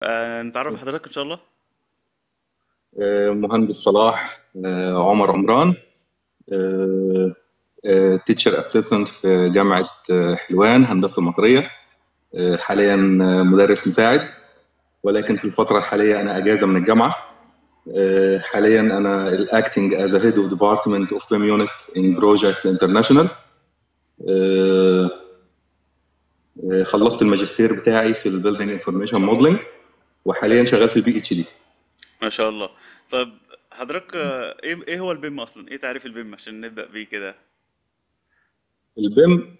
آه، نتعرف بحضرتك ان شاء الله آه، مهندس صلاح آه، عمر عمران تيتشر اسيستنت في جامعة آه، حلوان هندسة المطرية آه، حاليا آه، مدرس مساعد ولكن في الفترة الحالية أنا أجازة من الجامعة آه، حاليا أنا الأكتنج as a head of department of BIM unit in projects international آه، آه، خلصت الماجستير بتاعي في البيلدينج انفورميشن موديلنج وحاليا شغال في البي اتش دي ما شاء الله طيب حضرتك آه، ايه ايه هو البيم اصلا ايه تعريف البيم عشان نبدأ بيه كده البيم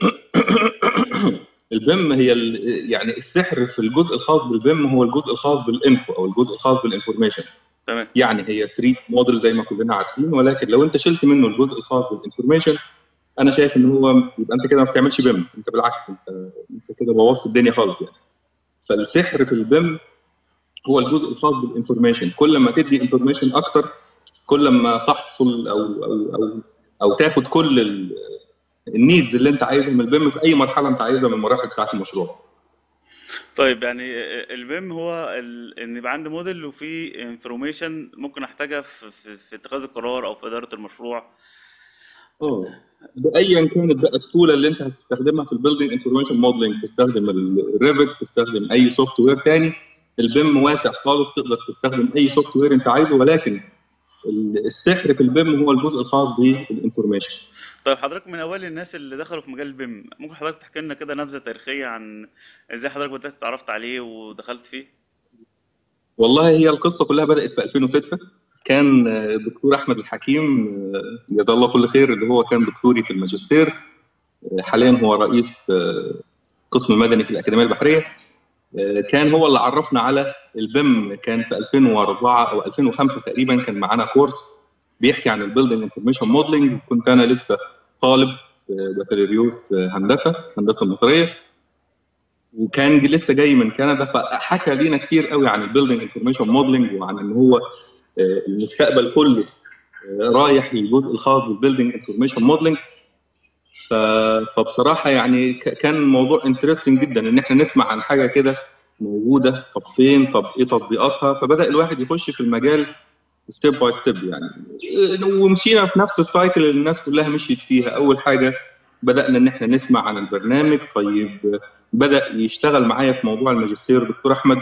البيم هي ال- يعني السحر في الجزء الخاص بالبيم هو الجزء الخاص بالانفو او الجزء الخاص بالانفورميشن تمام يعني هي 3 موديل زي ما كلنا عارفين ولكن لو انت شلت منه الجزء الخاص بالانفورميشن انا شايف ان هو يبقى انت كده ما بتعملش بيم انت بالعكس انت انت كده بوظت الدنيا خالص يعني فالسحر في البيم هو الجزء الخاص بالانفورميشن كل ما تدي انفورميشن اكتر كل ما تحصل او او او او تاخد كل ال- النيدز اللي انت عايزها من البيم في اي مرحله انت عايزها من المراحل بتاعت المشروع طيب يعني البيم هو ال... ان يبقى عندي موديل وفي انفورميشن ممكن احتاجها في, في, في اتخاذ القرار او في اداره المشروع اه ايا كانت بقى التول اللي انت هتستخدمها في البيلدينج انفورميشن موديلنج تستخدم الريفت تستخدم اي سوفت وير تاني البيم واسع خالص تقدر تستخدم اي سوفت وير انت عايزه ولكن ال- السحر في البيم هو الجزء الخاص بالانفورميشن طيب حضرتك من اوائل الناس اللي دخلوا في مجال البيم ممكن حضرتك تحكي لنا كده نبذه تاريخيه عن ازاي حضرتك بدات اتعرفت عليه ودخلت فيه والله هي القصه كلها بدات في 2006 كان آه، الدكتور احمد الحكيم آه، جزاه الله كل خير اللي هو كان دكتوري في الماجستير آه، حاليا هو رئيس آه، قسم المدني في الاكاديميه البحريه آه، كان هو اللي عرفنا على البيم كان في 2004 او 2005 تقريبا كان معانا كورس بيحكي عن البيلدينج انفورميشن موديلنج كنت انا لسه طالب في بكالوريوس آه، هندسه هندسه مطريه وكان ج- لسه جاي من كندا فحكى لينا كتير قوي عن البيلدينج انفورميشن موديلنج وعن ان هو آه، المستقبل كله آه، رايح للجزء الخاص بالبيلدينج انفورميشن موديلنج ف... فبصراحه يعني ك... كان موضوع انترستنج جدا ان احنا نسمع عن حاجه كده موجوده طب فين طب ايه تطبيقاتها فبدا الواحد يخش في المجال ستيب باي ستيب يعني ومشينا في نفس السايكل اللي الناس كلها مشيت فيها اول حاجه بدانا ان احنا نسمع عن البرنامج طيب بدا يشتغل معايا في موضوع الماجستير دكتور احمد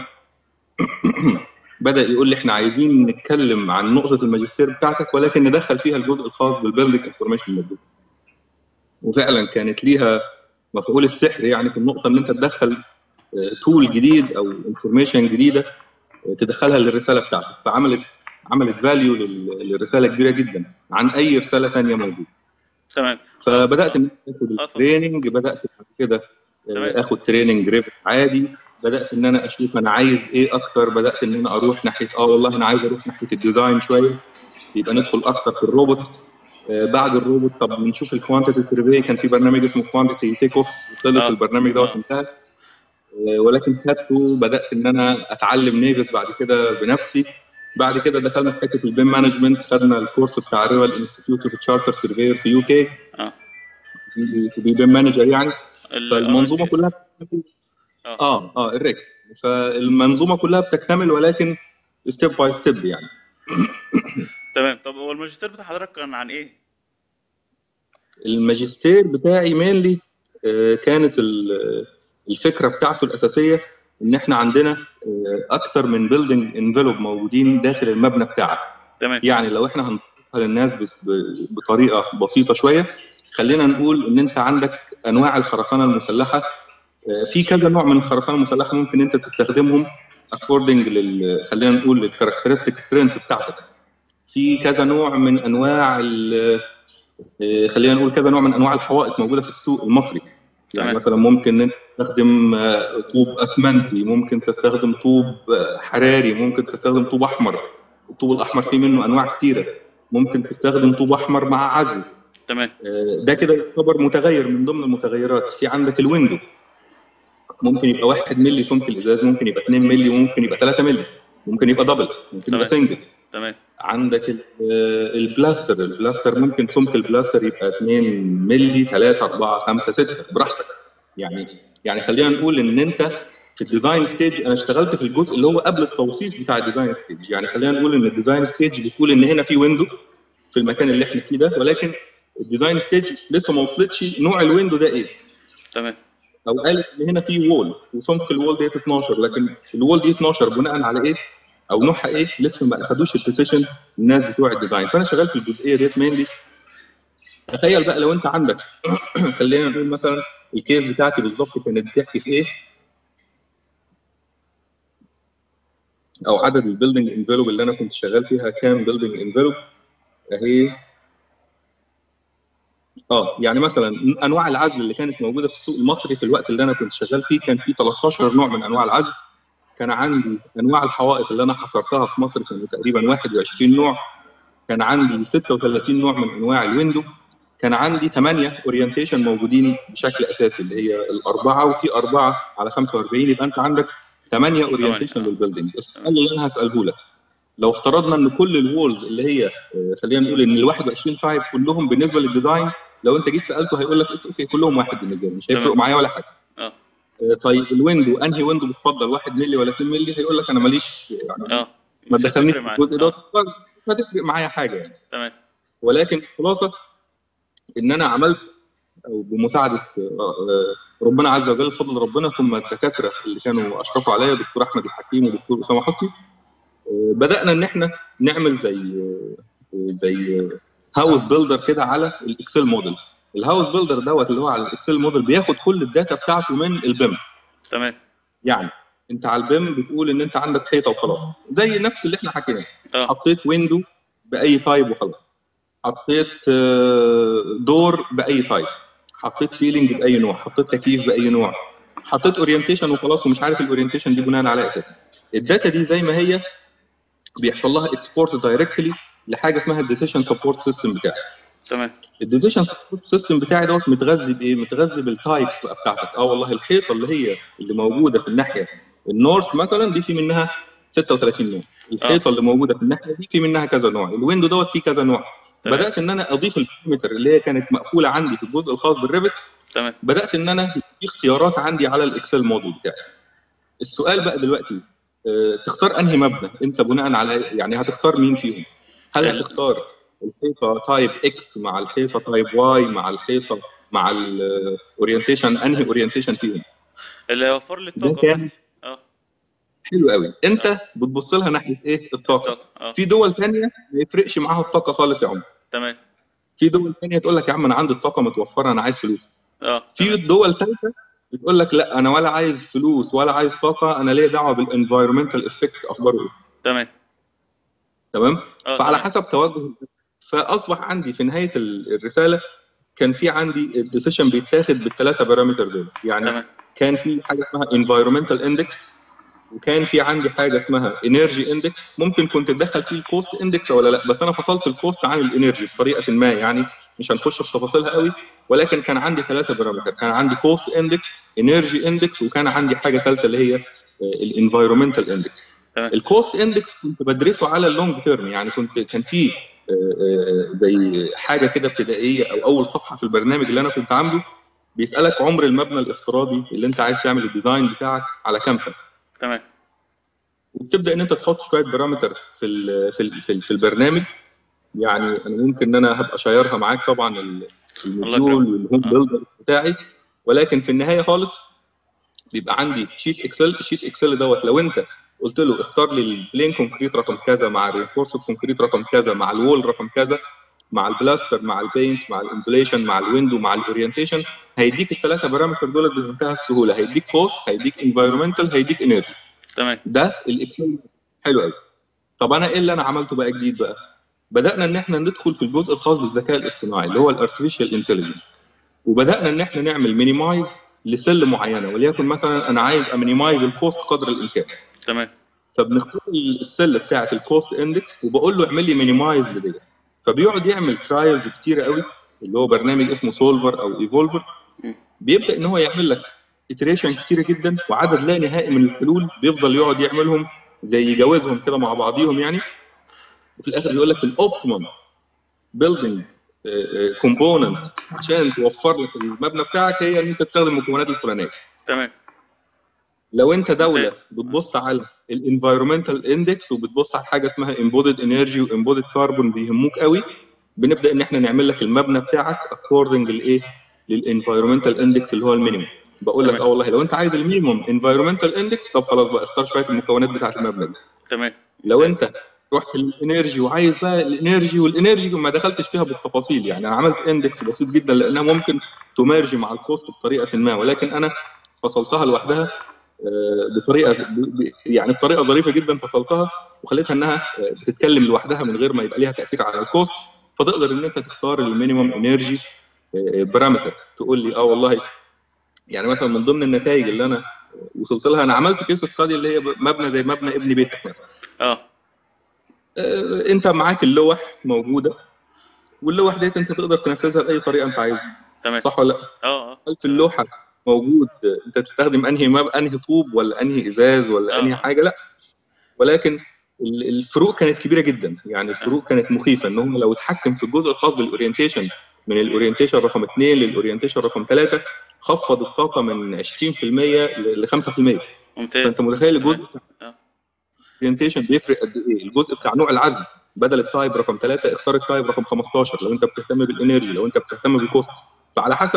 بدا يقول لي احنا عايزين نتكلم عن نقطه الماجستير بتاعتك ولكن ندخل فيها الجزء الخاص بالبيلدينج انفورميشن موديل وفعلا كانت ليها مفعول السحر يعني في النقطه ان انت تدخل تول جديد او انفورميشن جديده آه، تدخلها للرساله بتاعتك فعملت عملت فاليو للرساله كبيره جدا عن اي رساله ثانيه موجوده تمام فبدات ان أنا اخد اه اتفضل التريننج بدات بعد كده آه، تمام اخد تريننج ريفت عادي بدات ان انا اشوف انا عايز ايه اكتر بدات ان انا اروح ناحيه اه والله انا عايز اروح ناحيه الديزاين شويه يبقى ندخل اكتر في الروبوت آه، بعد الروبوت طب نشوف الكوانتيتي سيرفي كان في برنامج اسمه كوانتيتي تيك اوف خلص اه البرنامج دوت اه انتهى آه، ولكن خدته بدات ان انا اتعلم نيفس بعد كده بنفسي بعد كده دخلنا في حته البيم مانجمنت خدنا الكورس بتاع ريال انستيتيوت اوف تشارتر سيرفير في يو كي اه في بيم مانجر يعني ال ار اس فالمنظومه اس كلها اه اه اه الريكس فالمنظومه كلها بتكتمل ولكن ستيب باي ستيب يعني تمام طب هو الماجستير بتاع حضرتك كان عن ايه الماجستير بتاعي مينلي كانت ال- الفكره بتاعته الاساسيه ان احنا عندنا آه، اكتر من بيلدينج انفلوب موجودين داخل المبنى بتاعك تمام يعني لو احنا هنوصلها للناس بس- ب- بطريقه بسيطه شويه خلينا نقول ان انت عندك انواع الخرسانه المسلحه آه، في كذا نوع من الخرسانه المسلحه ممكن انت تستخدمهم اكوردنج لل خلينا نقول للكاركترستيك سترينث بتاعتك في كذا نوع من انواع ال- آه، خلينا نقول كذا نوع من انواع الحوائط موجوده في السوق المصري يعني تمام مثلا ممكن انت تستخدم آه، طوب اسمنتي ممكن تستخدم طوب آه، حراري ممكن تستخدم طوب احمر الطوب الاحمر فيه منه انواع كتيره ممكن تستخدم طوب احمر مع عزل تمام آه، ده كده يعتبر متغير من ضمن المتغيرات في عندك الويندو ممكن يبقى 1 مللي سمك الازاز ممكن يبقى 2 مللي ممكن يبقى 3 مللي ممكن يبقى دبل ممكن يبقى تمام سنجل تمام عندك ال- آه، البلاستر البلاستر ممكن سمك البلاستر يبقى 2 مللي 3 4 5 6 براحتك يعني يعني خلينا نقول ان انت في الديزاين ستيج انا اشتغلت في الجزء اللي هو قبل التوصيف بتاع الديزاين ستيج يعني خلينا نقول ان الديزاين ستيج بتقول ان هنا في ويندو في المكان اللي احنا فيه ده ولكن الديزاين ستيج لسه ما وصلتش نوع الويندو ده ايه تمام او قالت ان هنا في وول وسمك الوول ديت 12 لكن الوول دي 12 بناء على ايه او نوعها ايه لسه ما اخدوش البوزيشن الناس بتوع الديزاين فانا شغال في الجزئيه ديت مينلي تخيل بقى لو انت عندك خلينا نقول مثلا الكيس بتاعتي بالظبط كانت بتحكي في ايه او عدد البيلدنج انفلوب اللي انا كنت شغال فيها كام بيلدنج انفلوب اهي اه يعني مثلا انواع العزل اللي كانت موجوده في السوق المصري في الوقت اللي انا كنت شغال فيه كان في 13 نوع من انواع العزل كان عندي انواع الحوائط اللي انا حصرتها في مصر كانوا تقريبا 21 نوع كان عندي 36 نوع من انواع الويندو كان عندي 8 اورينتيشن موجودين بشكل اساسي اللي هي الاربعه وفي اربعه على 45 يبقى انت عندك 8 اورينتيشن للبيلدنج السؤال اللي انا هساله لك لو افترضنا ان كل الوولز اللي هي خلينا نقول ان ال 21 تايب كلهم بالنسبه للديزاين لو انت جيت سالته هيقول لك اتس اوكي كلهم واحد بالنسبه لي مش هيفرقوا معايا ولا حاجه اه طيب الويندو انهي ويندو بتفضل 1 مللي ولا 2 مللي هيقول لك انا ماليش يعني اه ما مش تدخلنيش هتفرق في الجزء معاك. ده آه. مش هتفرق معايا حاجه يعني تمام ولكن الخلاصه ان انا عملت او بمساعده آه، آه، ربنا عز وجل بفضل ربنا ثم الدكاتره اللي كانوا اشرفوا عليا دكتور احمد الحكيم ودكتور اسامه حسني آه، بدانا ان احنا نعمل زي آه، زي هاوس بيلدر كده على الاكسل موديل الهاوس بيلدر دوت اللي هو على الاكسل موديل بياخد كل الداتا بتاعته من البيم تمام يعني انت على البيم بتقول ان انت عندك حيطه وخلاص زي نفس اللي احنا حكيناه اه حطيت ويندو باي تايب وخلاص حطيت آه، دور باي تايب حطيت سيلينج باي نوع حطيت تكييف باي نوع حطيت اورينتيشن وخلاص ومش عارف الاورينتيشن دي بناء على اساس الداتا دي زي ما هي بيحصل لها اكسبورت دايركتلي لحاجه اسمها الديسيشن سبورت سيستم بتاعك تمام الديسيشن سبورت سيستم بتاعي دوت متغذي بايه؟ متغذي بالتايبس بقى بتاعتك اه والله الحيطه اللي هي اللي موجوده في الناحيه النورث مثلا دي في منها 36 نوع الحيطه اللي موجوده في الناحيه دي في منها كذا نوع الويندو دوت فيه كذا نوع تمام. بدات ان انا اضيف البارامتر اللي هي كانت مقفوله عندي في الجزء الخاص بالريفت تمام بدات ان انا في اختيارات عندي على الاكسل موديل بتاعي السؤال بقى دلوقتي آه، تختار انهي مبنى انت بناء على يعني هتختار مين فيهم هل ال- هتختار الحيطه تايب اكس مع الحيطه تايب واي مع الحيطه مع الاورينتيشن انهي اورينتيشن فيهم اللي هيوفر لي الطاقه كان- بتاعتي اه حلو قوي انت بتبص لها ناحيه ايه الطاقه الطاقه اه في دول ثانيه ما يفرقش معاها الطاقه خالص يا عمر تمام في دول ثانيه تقول لك يا عم انا عندي الطاقه متوفره انا عايز فلوس اه في دول ثالثه بتقول لك لا انا ولا عايز فلوس ولا عايز طاقه انا ليا دعوه بالانفايرمنتال افكت اخباره ايه تمام تمام اه فعلى تمام. حسب توجه فاصبح عندي في نهايه ال- الرساله كان في عندي الديسيشن بيتاخد بالثلاثه بارامتر دول يعني تمام كان في حاجه اسمها environmental index وكان في عندي حاجه اسمها energy index ممكن كنت تدخل فيه الكوست اندكس ولا لا بس انا فصلت الكوست عن الانرجي بطريقه ما يعني مش هنخش في تفاصيلها قوي ولكن كان عندي ثلاثه بارامتر كان عندي كوست اندكس انرجي اندكس وكان عندي حاجه ثالثه اللي هي الانفايرمنتال اندكس تمام الكوست اندكس كنت بدرسه على اللونج تيرم يعني كنت كان في آه، آه، زي حاجه كده ابتدائيه او اول صفحه في البرنامج اللي انا كنت عامله بيسالك عمر المبنى الافتراضي اللي انت عايز تعمل الديزاين بتاعك على كام سنه تمام وبتبدا ان انت تحط شويه بارامتر في ال في ال في, ال في البرنامج يعني انا ممكن ان انا هبقى شايرها معاك طبعا ال- الموديول والهوم آه. بيلدر بتاعي ولكن في النهايه خالص بيبقى عندي شيت اكسل الشيت اكسل دوت لو انت قلت له اختار لي البلين كونكريت رقم كذا مع الرينفورسد كونكريت رقم كذا مع الوول رقم كذا مع البلاستر مع البينت مع الانفليشن مع الويندو مع الاورينتيشن هيديك الثلاثه بارامتر دول بمنتهى السهوله هيديك كوست هيديك انفايرمنتال هيديك انرجي تمام ده الاكسل حلو قوي طب انا ايه اللي انا عملته بقى جديد بقى بدانا ان احنا ندخل في الجزء الخاص بالذكاء الاصطناعي اللي هو الارتفيشال انتليجنس وبدانا ان احنا نعمل مينيمايز لسل معينه وليكن مثلا انا عايز امينيمايز الكوست قدر الامكان تمام فبنختار السله بتاعه الكوست اندكس وبقول له اعمل لي مينيمايز لدي فبيقعد يعمل ترايلز كتيره قوي اللي هو برنامج اسمه سولفر او ايفولفر بيبدا ان هو يعمل لك اتريشن كتيره جدا وعدد لا نهائي من الحلول بيفضل يقعد يعملهم زي يجاوزهم كده مع بعضيهم يعني وفي الاخر يقول لك الاوبتيمم بيلدينج كومبوننت عشان توفر لك المبنى بتاعك هي ان انت تستخدم المكونات الفلانيه تمام لو انت دوله ممتاز. بتبص على الانفايرمنتال اندكس وبتبص على حاجه اسمها امبودد انرجي وامبودد كاربون بيهموك قوي بنبدا ان احنا نعمل لك المبنى بتاعك اكوردنج لايه للانفايرمنتال اندكس اللي هو المينيمم بقول لك تمام. اه والله لو انت عايز المينيمم انفايرمنتال اندكس طب خلاص بقى اختار شويه المكونات بتاعه المبنى دي تمام لو ممتاز. انت رحت للانرجي وعايز بقى الانرجي والانرجي ما دخلتش فيها بالتفاصيل يعني انا عملت اندكس بسيط جدا لانها ممكن تمارج مع الكوست بطريقه ما ولكن انا فصلتها لوحدها آه، بطريقه ب- ب- يعني بطريقه ظريفه جدا فصلتها وخليتها انها آه، بتتكلم لوحدها من غير ما يبقى ليها تاثير على الكوست فتقدر ان انت تختار المينيمم انرجي بارامتر تقول لي اه والله يعني مثلا من ضمن النتائج اللي انا وصلت لها انا عملت كيس ستادي اللي هي مبنى زي مبنى ابن بيتك مثلا اه آه، انت معاك اللوح موجوده واللوح ديت انت تقدر تنفذها باي طريقه انت عايزها تمام صح ولا لا؟ اه اه هل في اللوحه موجود آه، انت تستخدم انهي ماب انهي طوب ولا انهي ازاز ولا آه. انهي حاجه لا ولكن ال- الفروق كانت كبيره جدا يعني الفروق كانت مخيفه ان هم لو اتحكم في الجزء الخاص بالاورينتيشن من الاورينتيشن رقم 2 للاورينتيشن رقم 3 خفض الطاقه من 20% ل 5% ممتاز فانت متخيل الجزء تمام. آه. الاورينتيشن بيفرق قد ايه الجزء بتاع نوع العزل بدل التايب رقم 3 اختار التايب رقم 15 لو انت بتهتم بالانرجي لو انت بتهتم بالكوست فعلى حسب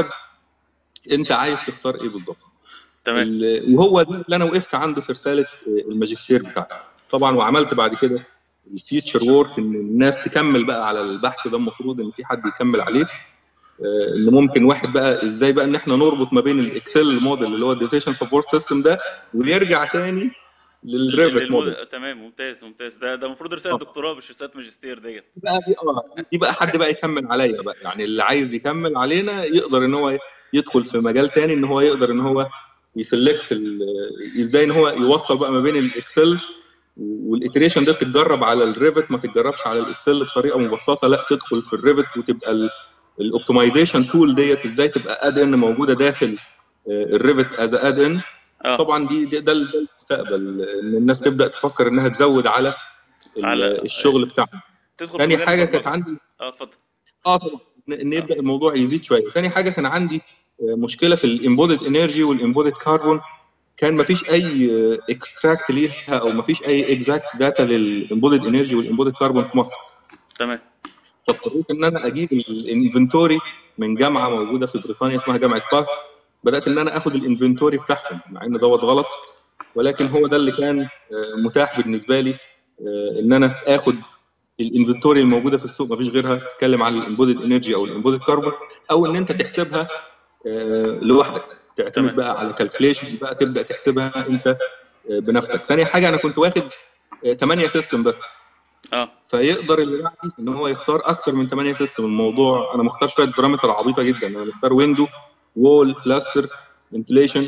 انت عايز تختار ايه بالظبط تمام ال- وهو ده اللي انا وقفت عنده في رساله الماجستير بتاعتي طبعا وعملت بعد كده الفيوتشر وورك ان الناس تكمل بقى على البحث ده المفروض ان في حد يكمل عليه آه، ان ممكن واحد بقى ازاي بقى ان احنا نربط ما بين الاكسل موديل اللي هو الديسيشن سبورت سيستم ده ويرجع تاني للريفت موديل للمود... تمام ممتاز ممتاز ده ده المفروض رساله آه. دكتوراه مش رساله ماجستير ديت بقى دي اه دي بقى حد بقى يكمل عليا بقى يعني اللي عايز يكمل علينا يقدر ان هو يدخل في مجال تاني ان هو يقدر ان هو يسلكت ال- ازاي ان هو يوصل بقى ما بين الاكسل والاتريشن ده تتجرب على الريفت ما تتجربش على الاكسل بطريقه مبسطه لا تدخل في الريفت وتبقى الاوبتمايزيشن تول ديت ازاي تبقى اد ان موجوده داخل الريفت از اد ان اه طبعا دي ده, ده المستقبل ان الناس تبدا تفكر انها تزود على ال- على- الشغل بتاعها تدخل في تاني مجال حاجه البرمجة. كانت عندي اه اتفضل اه طبعا ان إن يبدا الموضوع يزيد شويه تاني حاجه كان عندي آه، مشكله في الامبودد انرجي والامبودد كاربون كان ما فيش اي اكستراكت ليها او ما فيش اي اكزاكت داتا للامبودد انرجي والامبودد كاربون في مصر تمام فاضطريت ان انا اجيب الانفنتوري من جامعه موجوده في بريطانيا اسمها جامعه باث بدات ان انا اخد الانفنتوري بتاعهم مع ان دوت غلط ولكن هو ده اللي كان آه، متاح بالنسبه لي آه، ان انا اخد الانفنتوري الموجوده في السوق مفيش غيرها تتكلم عن الامبودد انرجي او الامبودد كاربون او ان انت تحسبها آه، لوحدك تعتمد تمام. بقى على كالكوليشنز بقى تبدا تحسبها انت آه، بنفسك ثاني حاجه انا كنت واخد 8 سيستم بس اه فيقدر اللي بعدي ان هو يختار اكتر من 8 سيستم الموضوع انا مختار شويه بارامتر عبيطه جدا انا مختار ويندو وول كلاستر فنتليشن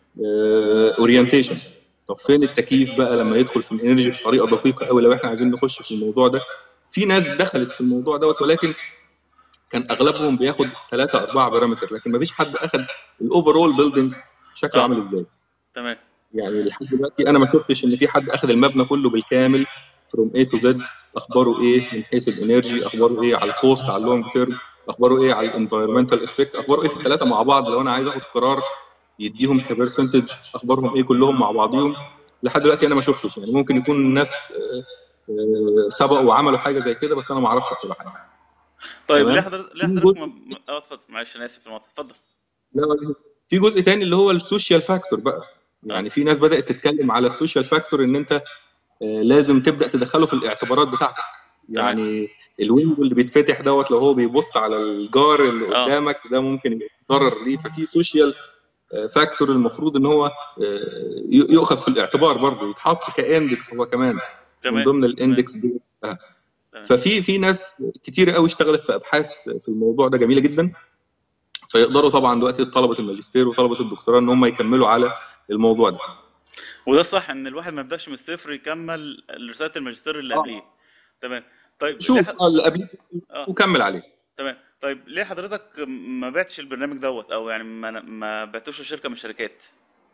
اورينتيشن طب فين التكييف بقى لما يدخل في الانرجي بطريقه دقيقه قوي لو احنا عايزين نخش في الموضوع ده في ناس دخلت في الموضوع دوت ولكن كان اغلبهم بياخد ثلاثه اربعه بارامتر لكن ما فيش حد اخذ الاوفرول بيلدينج شكله آه. عامل ازاي تمام يعني لحد دلوقتي انا ما شفتش ان في حد اخذ المبنى كله بالكامل فروم اي تو زد اخباره ايه من حيث الانرجي اخباره ايه على الكوست على اللونج تيرم اخباره ايه على الانفايرمنتال افكت اخباره ايه في الثلاثه مع بعض لو انا عايز اخد قرار يديهم كبرسنتج اخبارهم ايه كلهم مع بعضيهم لحد دلوقتي انا ما شفتش يعني ممكن يكون الناس آه، آه، سبقوا وعملوا حاجه زي كده بس انا ما اعرفش بصراحه طيب تمام. ليه حضرتك ليه في حضرتك جزء- ما... ما- اه اتفضل معلش انا اسف في المقاطعه اتفضل لا ولا- في جزء تاني اللي هو السوشيال فاكتور بقى يعني في ناس بدات تتكلم على السوشيال فاكتور ان انت آه، لازم تبدا تدخله في الاعتبارات بتاعتك يعني الويندو اللي بيتفتح دوت لو هو بيبص على الجار اللي آه. قدامك ده ممكن يتضرر ليه ففي سوشيال فاكتور المفروض ان هو آه، ي- يؤخذ في الاعتبار برضه يتحط كاندكس هو كمان من تمام ضمن الاندكس دي تمام. ففي في ناس كتير قوي اشتغلت في ابحاث في الموضوع ده جميله جدا فيقدروا طبعا دلوقتي طلبه الماجستير وطلبه الدكتوراه ان هم يكملوا على الموضوع ده وده الصح ان الواحد ما يبداش من الصفر يكمل رساله الماجستير اللي آه. قبليه تمام طيب ليه شوف ح- آه، اللي قبليه اه وكمل عليه تمام طيب ليه حضرتك ما بعتش البرنامج دوت او يعني ما ما بعتوش لشركه من الشركات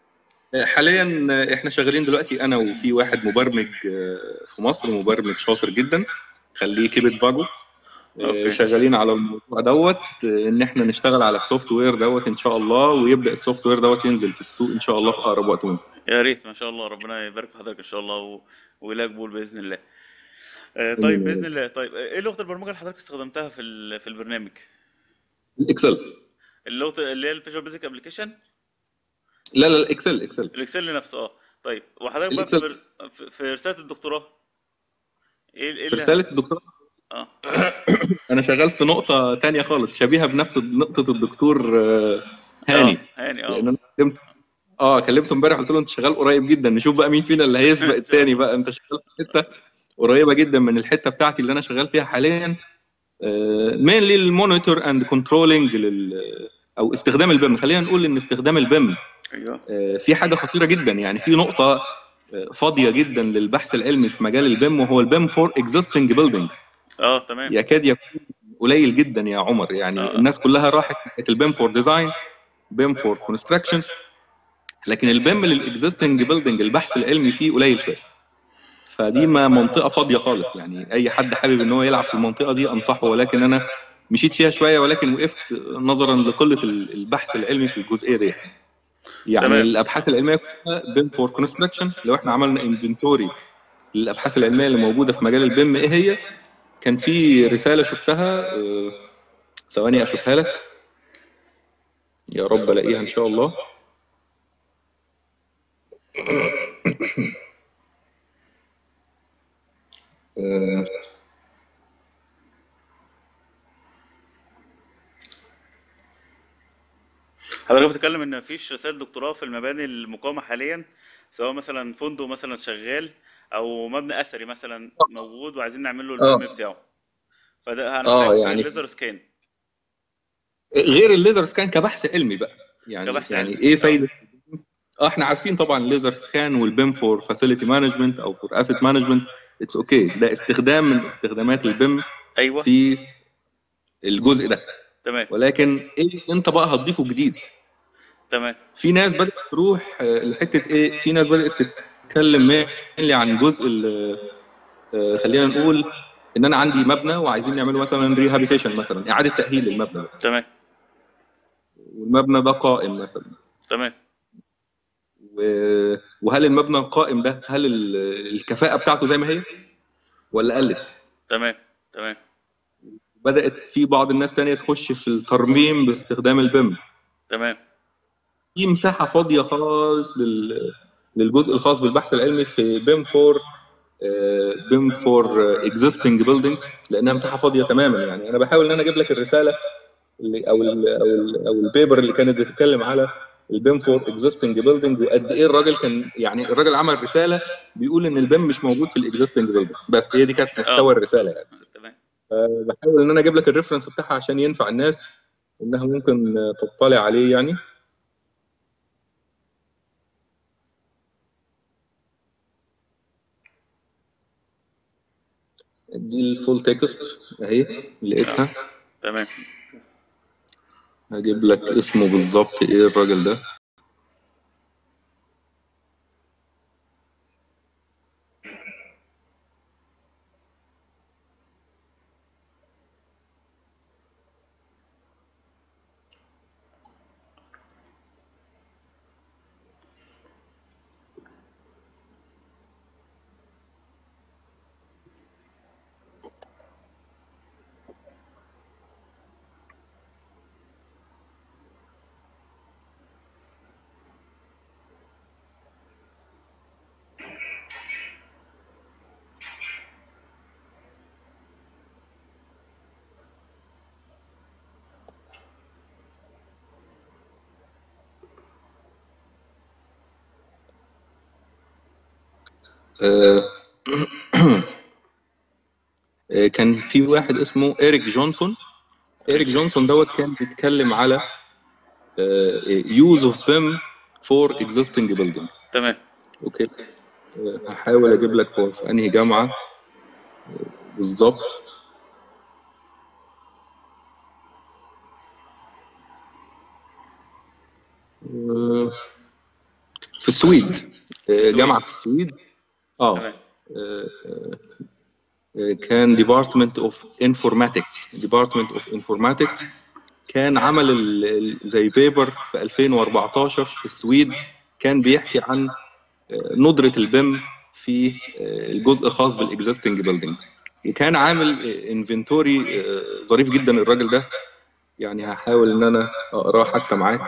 حاليا احنا شغالين دلوقتي انا وفي واحد مبرمج آه، في مصر مبرمج شاطر جدا خليه كيبت باجو آه، اوكي شغالين على الموضوع دوت آه، ان احنا نشتغل على السوفت وير دوت ان شاء الله ويبدا السوفت وير دوت ينزل في السوق ان شاء الله في اقرب وقت ممكن يا ريت ما شاء الله ربنا يبارك في حضرتك ان شاء الله و... ويلاقي قبول باذن الله آه، طيب آمين يا باذن رب. الله طيب آه، ايه لغه البرمجه اللي حضرتك استخدمتها في ال... في البرنامج الاكسل اللغه اللي هي الفيجوال بيزك ابلكيشن لا لا الاكسل اكسل الاكسل نفسه اه طيب وحضرتك بقى في الاكسل في في رساله الدكتوراه ايه ايه في اللي رساله الدكتوراه اه انا شغال في نقطه تانية خالص شبيهه بنفس نقطه الدكتور آه، هاني اه هاني لان اه انا كلمت اه كلمته امبارح قلت له انت شغال قريب جدا نشوف بقى مين فينا اللي هيسبق ان شاء التاني الله بقى انت شغال في حته قريبه جدا من الحته بتاعتي اللي انا شغال فيها حاليا مينلي المونيتور اند كنترولنج لل او استخدام البيم خلينا نقول ان استخدام البيم ايوه آه، في حاجه خطيره جدا يعني في نقطه آه، فاضيه جدا للبحث العلمي في مجال البيم وهو البيم فور اكزيستنج بيلدينج اه تمام يكاد يكون قليل جدا يا عمر يعني اه الناس كلها راحت ناحيه البيم فور ديزاين بيم فور كونستراكشن لكن البيم للاكزيستنج بيلدينج البحث العلمي فيه قليل شويه فدي ما منطقه فاضيه خالص يعني اي حد حابب ان هو يلعب في المنطقه دي انصحه ولكن انا مشيت فيها شويه ولكن وقفت نظرا لقله ال- البحث العلمي في الجزئيه دي يعني تمام الابحاث العلميه كلها بيم فور كونستراكشن لو احنا عملنا انفنتوري للابحاث العلميه اللي موجوده في مجال البيم ايه هي كان في رساله شفتها آه، ثواني اشوفها لك يا رب الاقيها ان شاء الله آه، حضرتك بتتكلم ان مفيش رسائل دكتوراه في المباني المقامه حاليا سواء مثلا فندق مثلا شغال او مبنى اثري مثلا موجود وعايزين نعمل له اه البيم بتاعه فده اه هنحتاج يعني ليزر سكان غير الليزر سكان كبحث علمي بقى يعني كبحث يعني علمي ايه اه فايده اه احنا عارفين طبعا الليزر سكان والبيم فور فاسيلتي مانجمنت او فور اسيت مانجمنت اتس اوكي ده استخدام من استخدامات البيم ايوه في الجزء ده تمام ولكن ايه انت بقى هتضيفه جديد تمام في ناس بدات تروح آه، لحته ايه في ناس بدات تتكلم mainly عن جزء ال- آه، خلينا نقول ان انا عندي مبنى وعايزين نعمله مثلا ريهابيتيشن مثلا اعاده تاهيل للمبنى ده تمام والمبنى ده قائم مثلا تمام و- وهل المبنى القائم ده هل ال- الكفاءه بتاعته زي ما هي ولا قلت تمام تمام بدات في بعض الناس تانية تخش في الترميم باستخدام البيم تمام في مساحه فاضيه خالص لل... للجزء الخاص بالبحث العلمي في بيم فور بيم فور اكزيستنج بيلدينج لانها مساحه فاضيه تماما يعني انا بحاول ان انا اجيب لك الرساله اللي او ال او ال او البيبر اللي كانت بتتكلم على البيم فور اكزيستنج بيلدينج وقد ايه الراجل كان يعني الراجل عمل رساله بيقول ان البيم مش موجود في الاكزيستنج بيلدينج بس هي دي كانت اه محتوى الرساله يعني تمام بحاول ان انا اجيب لك الريفرنس بتاعها عشان ينفع الناس انها ممكن تطلع عليه يعني دي الفول تكست اهي اه لقيتها تمام هجيب لك اسمه بالظبط ايه الراجل ده آه، آه، كان في واحد اسمه إيريك جونسون إيريك جونسون دوت كان بيتكلم على يوز اوف بيم فور اكزيستنج بيلدينج تمام اوكي آه، هحاول اجيب لك هو في انهي جامعه بالظبط آه، في السويد آه، السويد جامعه في السويد اه تمام آه، كان ديبارتمنت اوف انفورماتكس ديبارتمنت اوف انفورماتكس كان عمل ال- ال- زي بيبر في 2014 في السويد كان بيحكي عن ندرة البيم في الجزء الخاص بالاكزيستنج بيلدينج وكان عامل انفنتوري ظريف جدا الراجل ده يعني هحاول ان انا اقراه حتى معاك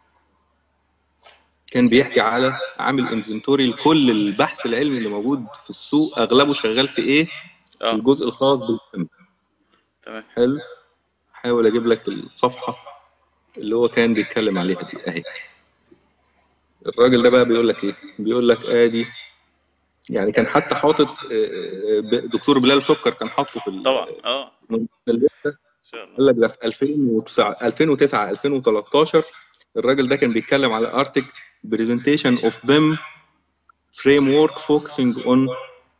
كان بيحكي على عامل انفنتوري لكل البحث العلمي اللي موجود في السوق اغلبه شغال في ايه؟ في اه الجزء الخاص بالبيم تمام حلو احاول اجيب لك الصفحه اللي هو كان بيتكلم عليها دي اهي الراجل ده بقى بيقول لك ايه بيقول لك ادي يعني كان حتى حاطط آه، آه، ب- دكتور بلال سكر كان حاطه في ال- طبعا اه في الليسته ان شاء الله قال لك ده في 2009 2009 2013 الراجل ده كان بيتكلم على ارتك برزنتيشن اوف بيم فريم ورك فوكسنج اون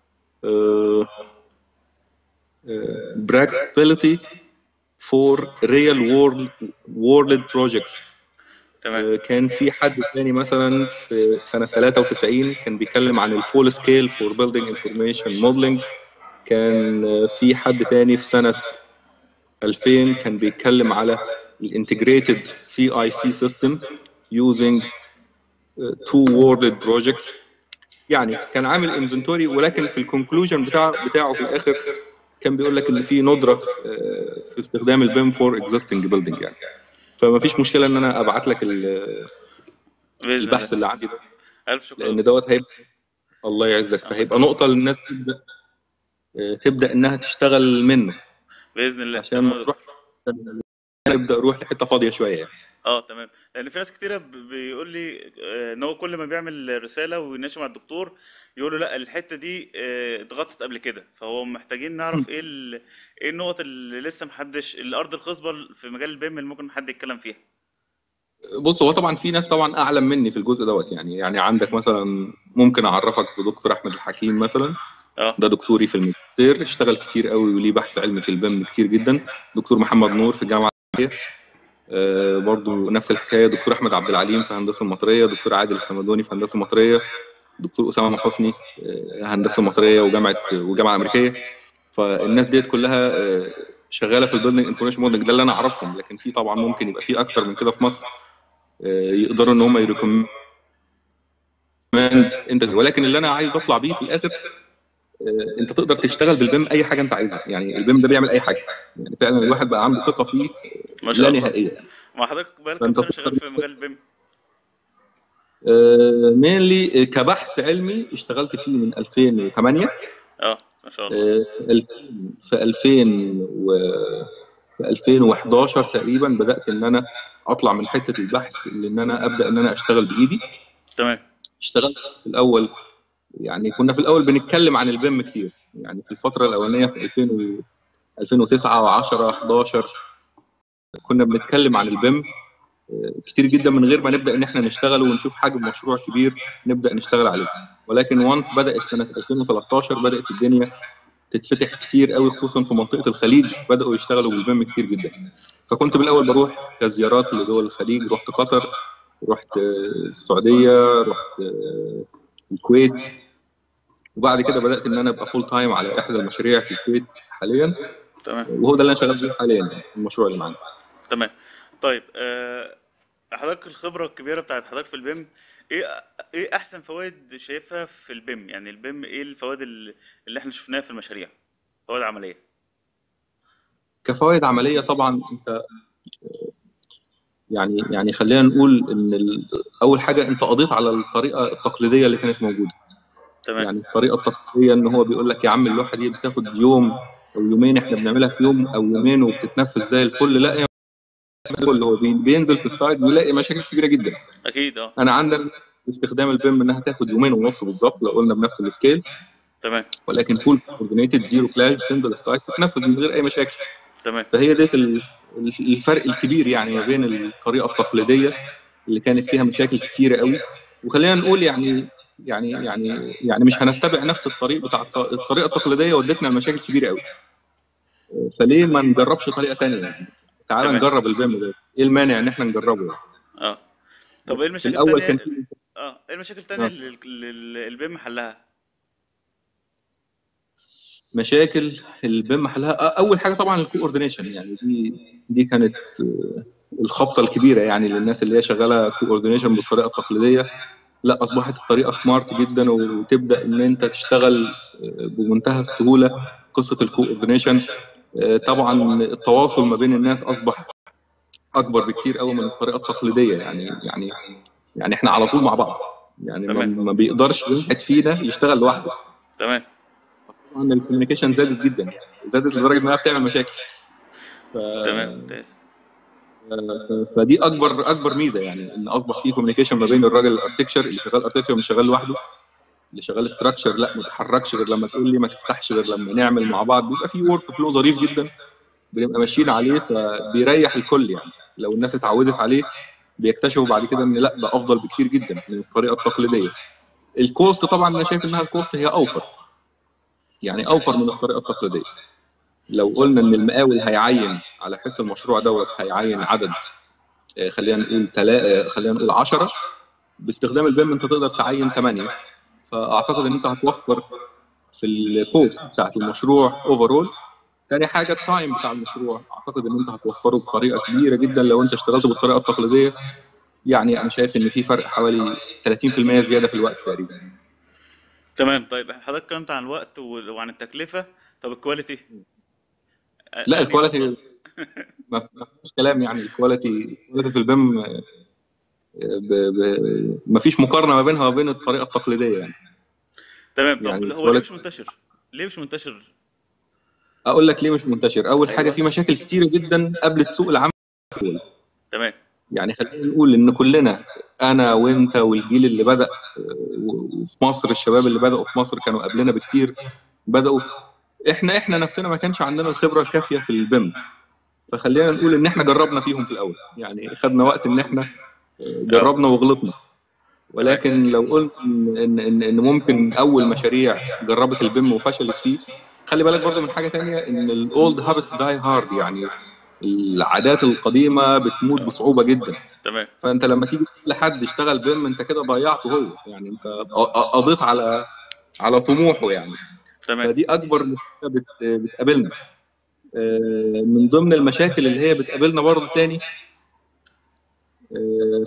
practicability for real world world projects تمام كان في حد تاني مثلا في سنة 93 كان بيتكلم عن الفول سكيل فور بيلدينج انفورميشن موديلنج كان في حد تاني في سنة 2000 كان بيتكلم على الانتجريتد سي اي سي سيستم using تو وورلد بروجكت يعني كان عامل انفنتوري ولكن في الكونكلوجن بتاع بتاعه في الاخر كان بيقول لك ان في ندره آه، في استخدام البيم فور اكزيستنج بيلدينج يعني فما فيش مشكله ان انا ابعت لك ال- باذن البحث الله اللي عندي ده الف شكر لان دوت هيبقى الله يعزك فهيبقى نقطه للناس تبدا آه، تبدا انها تشتغل منه باذن الله عشان تمام ما يا تروح دكتور. نبدا نروح لحته فاضيه شويه يعني اه تمام لان في ناس كتيره ب- بيقول لي آه، ان هو كل ما بيعمل رساله ويناقش مع الدكتور يقول له لا الحته دي آه، اتغطت قبل كده فهو محتاجين نعرف ايه ال... ايه النقط اللي لسه محدش الارض الخصبه في مجال البيم اللي ممكن حد يتكلم فيها بص هو طبعا في ناس طبعا اعلم مني في الجزء دوت يعني يعني عندك مثلا ممكن اعرفك بدكتور احمد الحكيم مثلا اه ده دكتوري في الماجستير اشتغل كتير قوي وليه بحث علمي في البيم كتير جدا دكتور محمد نور في الجامعه الأمريكية. آه برضو نفس الحكايه دكتور احمد عبد العليم في هندسه المصريه دكتور عادل السمدوني في هندسه المصريه دكتور اسامه حسني آه، هندسه مصريه وجامعه وجامعه امريكيه فالناس ديت كلها آه، شغاله في البيلدنج انفورميشن موديلنج ده اللي انا اعرفهم لكن في طبعا ممكن يبقى في اكتر من كده في مصر آه، يقدروا ان هم يريكومند انت ولكن اللي انا عايز اطلع بيه في الاخر آه، انت تقدر تشتغل بالبيم اي حاجه انت عايزها يعني البيم ده بيعمل اي حاجه يعني فعلا الواحد بقى عنده ثقه فيه ما شاء لا الله نهائيه ما حضرتك بقالك كام فانت سنه شغال في مجال البيم مينلي كبحث علمي اشتغلت فيه من 2008 اه ما شاء الله آه، 2000 في 2000 و في 2011 تقريبا بدات ان انا اطلع من حته البحث لان انا ابدا ان انا اشتغل بايدي تمام اشتغلت في الاول يعني كنا في الاول بنتكلم عن البيم كتير يعني في الفتره الاولانيه في 2000 و 2009 و10 11 كنا بنتكلم عن البيم آه، كتير جدا من غير ما نبدا ان احنا نشتغل ونشوف حجم مشروع كبير نبدا نشتغل عليه ولكن وانس بدات سنه 2013 بدات الدنيا تتفتح كتير قوي خصوصا في منطقه الخليج بداوا يشتغلوا بالبيم كتير جدا فكنت بالاول بروح كزيارات لدول الخليج رحت قطر رحت آه، السعوديه رحت آه، الكويت وبعد كده بدات ان انا ابقى فول تايم على احدى المشاريع في الكويت حاليا تمام وهو ده اللي انا شغال فيه حاليا يعني، المشروع اللي معانا تمام طيب آه، حضرتك الخبرة الكبيرة بتاعت حضرتك في البيم ايه ايه احسن فوائد شايفها في البيم يعني البيم ايه الفوائد اللي اللي احنا شفناها في المشاريع فوائد عملية كفوائد عمليه طبعا انت يعني يعني خلينا نقول ان ال- اول حاجه انت قضيت على الطريقه التقليديه اللي كانت موجوده تمام يعني الطريقه التقليديه ان هو بيقول لك يا عم اللوحه دي بتاخد يوم او يومين احنا بنعملها في يوم او يومين وبتتنفذ زي الفل لا يا الفل هو بي- بينزل في السايد بيلاقي مشاكل كبيره جدا اكيد اه انا عندنا استخدام البيم انها تاخد يومين ونص بالظبط لو قلنا بنفس السكيل تمام ولكن فول كوردينيتد زيرو كلاش بتنزل السايد تتنفذ من غير اي مشاكل تمام فهي ديت ال- الفرق الكبير يعني ما بين الطريقه التقليديه اللي كانت فيها مشاكل كتيره قوي وخلينا نقول يعني يعني يعني يعني مش هنتبع نفس الطريق بتاع الط- الطريقه التقليديه ودتنا لمشاكل كبيره قوي فليه ما نجربش طريقه ثانيه يعني تعال تمام. نجرب البيم ده ايه المانع ان احنا نجربه يعني اه طب ايه في المشاكل الاول كان التانية في اه ايه المشاكل التانية آه. اللي اللي- اللي البيم حلها مشاكل البيم حلها اول حاجه طبعا الكوردينيشن يعني دي دي كانت الخبطه الكبيره يعني للناس اللي هي شغاله كوردينيشن بالطريقه التقليديه لا اصبحت الطريقه سمارت جدا وتبدا ان انت تشتغل بمنتهى السهوله قصه الكوردينيشن طبعا التواصل ما بين الناس اصبح اكبر بكتير قوي من الطريقه التقليديه يعني يعني يعني احنا على طول مع بعض يعني تمام. ما ما بيقدرش واحد فينا يشتغل لوحده تمام طبعا الكوميونيكيشن زادت جدا زادت لدرجه انها بتعمل مشاكل ف... تمام ممتاز فدي اكبر اكبر ميزه يعني ان اصبح في كوميونيكيشن ما بين الراجل الاركتكشر اللي شغال اركتكشر مش شغال لوحده اللي شغال ستراكشر لا ما تتحركش غير لما تقول لي ما تفتحش غير لما نعمل مع بعض بيبقى في ورك فلو ظريف جدا بنبقى ماشيين عليه فبيريح الكل يعني لو الناس اتعودت عليه بيكتشفوا بعد كده ان لا ده افضل بكتير جدا من الطريقه التقليديه الكوست طبعا انا شايف انها الكوست هي اوفر يعني اوفر من الطريقه التقليديه لو قلنا ان المقاول هيعين على حس المشروع دوت هيعين عدد آه، خلينا نقول تلا... آه، خلينا نقول 10 باستخدام البيم انت تقدر تعين 8 فاعتقد ان انت هتوفر في الكوست بتاعت المشروع اوفرول تاني حاجه التايم بتاع المشروع اعتقد ان انت هتوفره بطريقه كبيره جدا لو انت اشتغلت بالطريقه التقليديه يعني انا شايف ان في فرق حوالي 30% زياده في الوقت تقريبا تمام طيب حضرتك اتكلمت عن الوقت و- وعن التكلفة طب الكواليتي لا أنهي الكواليتي أفضل؟ ما ما فيش كلام يعني الكواليتي الكواليتي في البيم آه، ب... ب... ما فيش مقارنه ما بينها وبين الطريقه التقليديه يعني تمام طب يعني هو ليه الكواليتي مش منتشر؟ ليه مش منتشر؟ اقول لك ليه مش منتشر اول حاجه ايوه في مشاكل كتيره جدا قابلت سوق العمل تمام يعني خلينا نقول ان كلنا انا وانت والجيل اللي بدا آه، وفي مصر الشباب اللي بداوا في مصر كانوا قبلنا بكتير بداوا احنا احنا نفسنا ما كانش عندنا الخبره الكافيه في البيم فخلينا نقول ان احنا جربنا فيهم في الاول يعني خدنا وقت ان احنا آه، اه جربنا وغلطنا تمام ولكن لو قلت ان ان ان إن ممكن اول مشاريع جربت البيم وفشلت فيه خلي بالك برضه من حاجه تانية ان الاولد هابتس داي هارد يعني العادات القديمه بتموت اه بصعوبه جدا تمام فانت لما تيجي تقول لحد اشتغل بيم انت كده ضيعته هو يعني انت ق- قضيت على على طموحه يعني تمام فدي اكبر مشكله بت- بتقابلنا آه، من ضمن المشاكل اللي هي بتقابلنا برضه تاني آه،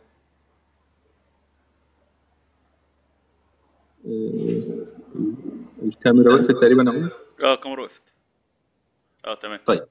آه، الكاميرا وقفت تقريبا اهو اه كاميرا وقفت اه تمام طيب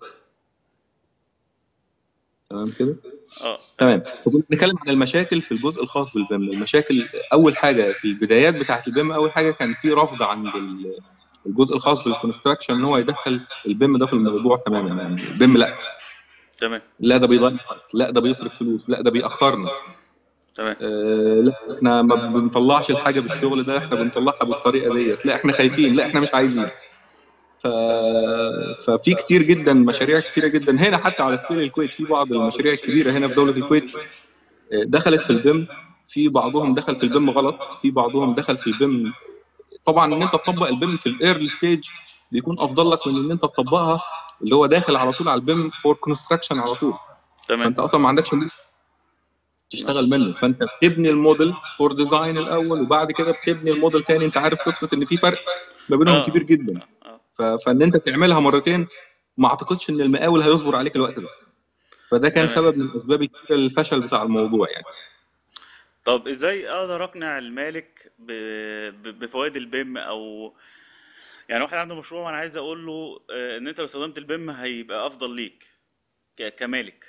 تمام كده اه تمام تمام فكنا بنتكلم عن المشاكل في الجزء الخاص بالبيم المشاكل اول حاجه في البدايات بتاعه البيم اول حاجه كان في رفض عند ال- الجزء الخاص بالكونستراكشن ان هو يدخل البيم ده في الموضوع تماما يعني البيم لا تمام لا ده بيضيع وقت لا ده بيصرف فلوس لا ده بيأخرنا تمام آه لا احنا ما بنطلعش الحاجه بالشغل ده احنا بنطلعها بالطريقه ديت لا احنا خايفين لا احنا مش عايزين ف... ففي كتير جدا مشاريع كتيره جدا هنا حتى على سكيل الكويت في بعض المشاريع الكبيره هنا في دوله الكويت دخلت في البيم في بعضهم دخل في البيم غلط في بعضهم دخل في البيم طبعا ان انت تطبق البيم في الايرلي ستيج بيكون افضل لك من ان انت تطبقها اللي هو داخل على طول على البيم فور كونستراكشن على طول تمام فانت اصلا ما عندكش موديل تشتغل منه فانت بتبني الموديل فور ديزاين الاول وبعد كده بتبني الموديل تاني انت عارف قصه ان في فرق ما بينهم اه كبير جدا اه اه ف- فان انت تعملها مرتين ما اعتقدش ان المقاول هيصبر عليك الوقت ده فده كان تمام سبب من اسباب كتير الفشل بتاع الموضوع يعني طب ازاي اقدر اقنع المالك ب... ب... بفوائد البيم او يعني واحد عنده مشروع وانا عايز اقول له آه، ان انت لو استخدمت البيم هيبقى افضل ليك ك... كمالك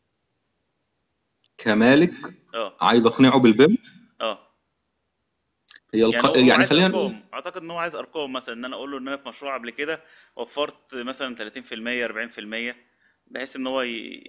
كمالك اه عايز اقنعه بالبيم اه هي يعني الق... هو هو يعني عايز خلينا نقول ارقام اعتقد ان هو عايز ارقام مثلا ان انا اقول له ان انا في مشروع قبل كده وفرت مثلا 30% 40% بحيث ان هو ي...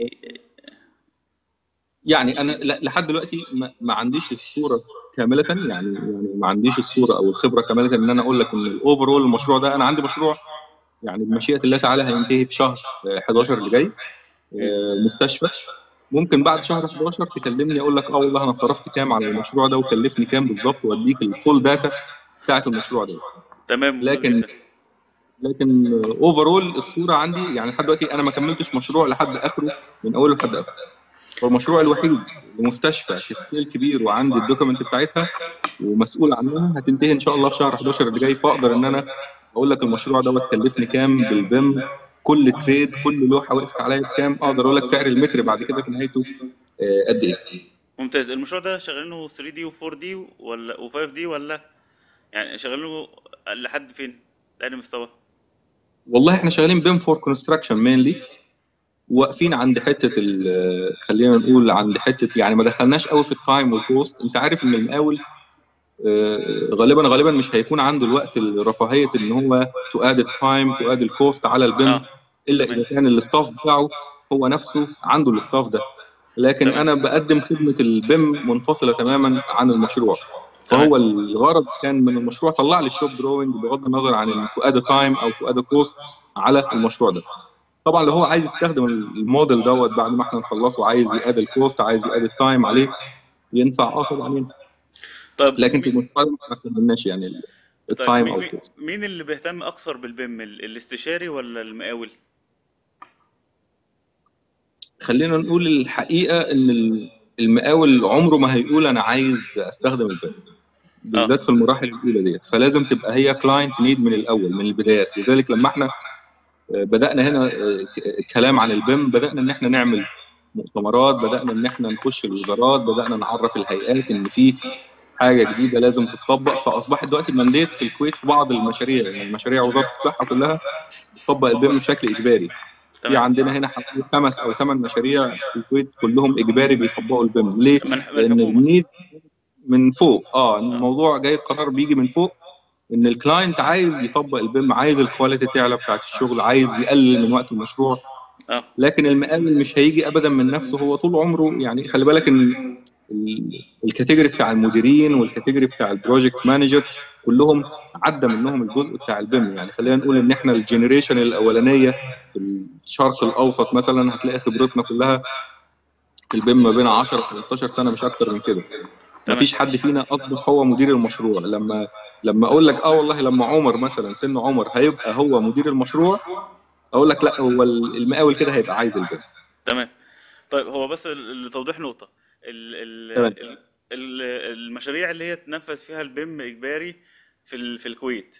يعني انا ل- لحد دلوقتي ما, ما عنديش الصوره كامله يعني يعني ما عنديش الصوره او الخبره كامله ان انا اقول لك ان الاوفرول المشروع ده انا عندي مشروع يعني بمشيئه الله تعالى هينتهي في شهر آه، 11 اللي جاي مم. آه، مستشفى ممكن بعد شهر 11 تكلمني اقول لك اه والله انا صرفت كام على المشروع ده وكلفني كام بالظبط واديك الفول داتا بتاعت المشروع ده تمام ممتاز لكن جدا لكن اوفرول الصوره عندي يعني لحد دلوقتي انا ما كملتش مشروع لحد اخره من اوله لحد اخره والمشروع الوحيد لمستشفى في سكيل كبير وعندي الدوكيمنت بتاعتها ومسؤول عنها هتنتهي ان شاء الله في شهر 11 اللي جاي فاقدر ان انا اقول لك المشروع دوت كلفني كام بالبيم كل تريد كل لوحه وقفت عليا بكام اقدر اقول لك سعر المتر بعد كده في نهايته آه، قد ايه ممتاز المشروع ده شغالينه 3 دي و4 دي ولا و5 دي ولا يعني شغالينه لحد فين لأي مستوى والله احنا شغالين بيم فور كونستراكشن مينلي واقفين عند حته ال- خلينا نقول عند حته يعني ما دخلناش قوي في التايم والكوست انت عارف ان المقاول آه، غالبا غالبا مش هيكون عنده الوقت الرفاهيه ان هو تو اد التايم تو اد الكوست على البيم اه الا اذا كان الاستاف بتاعه هو نفسه عنده الاستاف ده لكن تمام انا بقدم خدمه البيم منفصله تماما عن المشروع تمام فهو الغرض كان من المشروع طلع لي الشوب دروينج بغض النظر عن تو اد تايم او تو اد كوست على المشروع ده طبعا لو هو عايز يستخدم الموديل دوت بعد ما احنا نخلصه عايز ياد الكوست عايز ياد التايم عليه ينفع اه طبعا ينفع طب لكن في مين المشروع ده ما استخدمناش يعني طيب التايم مين او مين الكوست مين اللي بيهتم أكثر بالبيم ال- الاستشاري ولا المقاول خلينا نقول الحقيقه ان ال- المقاول عمره ما هيقول انا عايز استخدم البيم اه بالذات في المراحل الاولى ديت فلازم تبقى هي كلاينت نيد من الاول من البدايات لذلك لما احنا آه، بدانا هنا آه، ك- كلام عن البيم بدانا ان احنا نعمل مؤتمرات بدانا ان احنا نخش الوزارات بدانا نعرف الهيئات ان في حاجه جديده لازم تتطبق فاصبحت دلوقتي المنديت في الكويت في بعض المشاريع يعني مشاريع وزاره الصحه كلها بتطبق البيم بشكل اجباري في تمام عندنا هنا حوالي خمس او ثمان مشاريع في الكويت كلهم اجباري بيطبقوا البيم ليه؟ من من لان الحكومة النيد من فوق اه اه الموضوع جاي القرار بيجي من فوق ان الكلاينت عايز يطبق البيم عايز الكواليتي تعلى بتاعت الشغل عايز يقلل من وقت المشروع اه لكن المقاول مش هيجي ابدا من نفسه هو طول عمره يعني خلي بالك ان ال- الكاتيجوري بتاع المديرين والكاتيجوري بتاع البروجكت مانجر كلهم عدى منهم الجزء بتاع البيم يعني خلينا نقول ان احنا الجنريشن الاولانيه في الشرق الاوسط مثلا هتلاقي خبرتنا كلها في البيم ما بين 10 و 15 سنه مش اكتر من كده تمام مفيش حد فينا اصبح هو مدير المشروع لما لما اقول لك اه والله لما عمر مثلا سن عمر هيبقى هو مدير المشروع اقول لك لا هو المقاول كده هيبقى عايز البيم تمام طيب هو بس ل- لتوضيح نقطة ال ال تمام ال ال المشاريع اللي هي تنفذ فيها البيم إجباري في ال في الكويت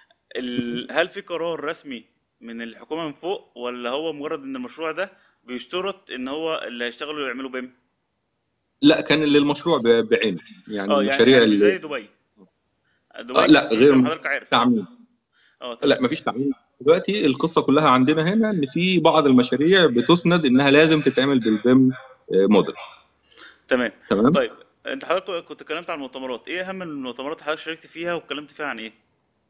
ال هل في قرار رسمي من الحكومة من فوق ولا هو مجرد إن المشروع ده بيشترط إن هو اللي هيشتغلوا يعملوا بيم؟ لا كان للمشروع ب- بعينه يعني اه يعني المشاريع يعني مش زي اللي دبي آه دبي كان لا في زي غير ما حضرتك عارف اه تعميم اه لا تمام مفيش تعميم دلوقتي القصه كلها عندنا هنا ان في بعض المشاريع بتسند انها لازم تتعمل بالبيم آه، موديل تمام تمام طيب انت حضرتك كنت اتكلمت عن المؤتمرات ايه اهم المؤتمرات اللي حضرتك شاركت فيها واتكلمت فيها عن ايه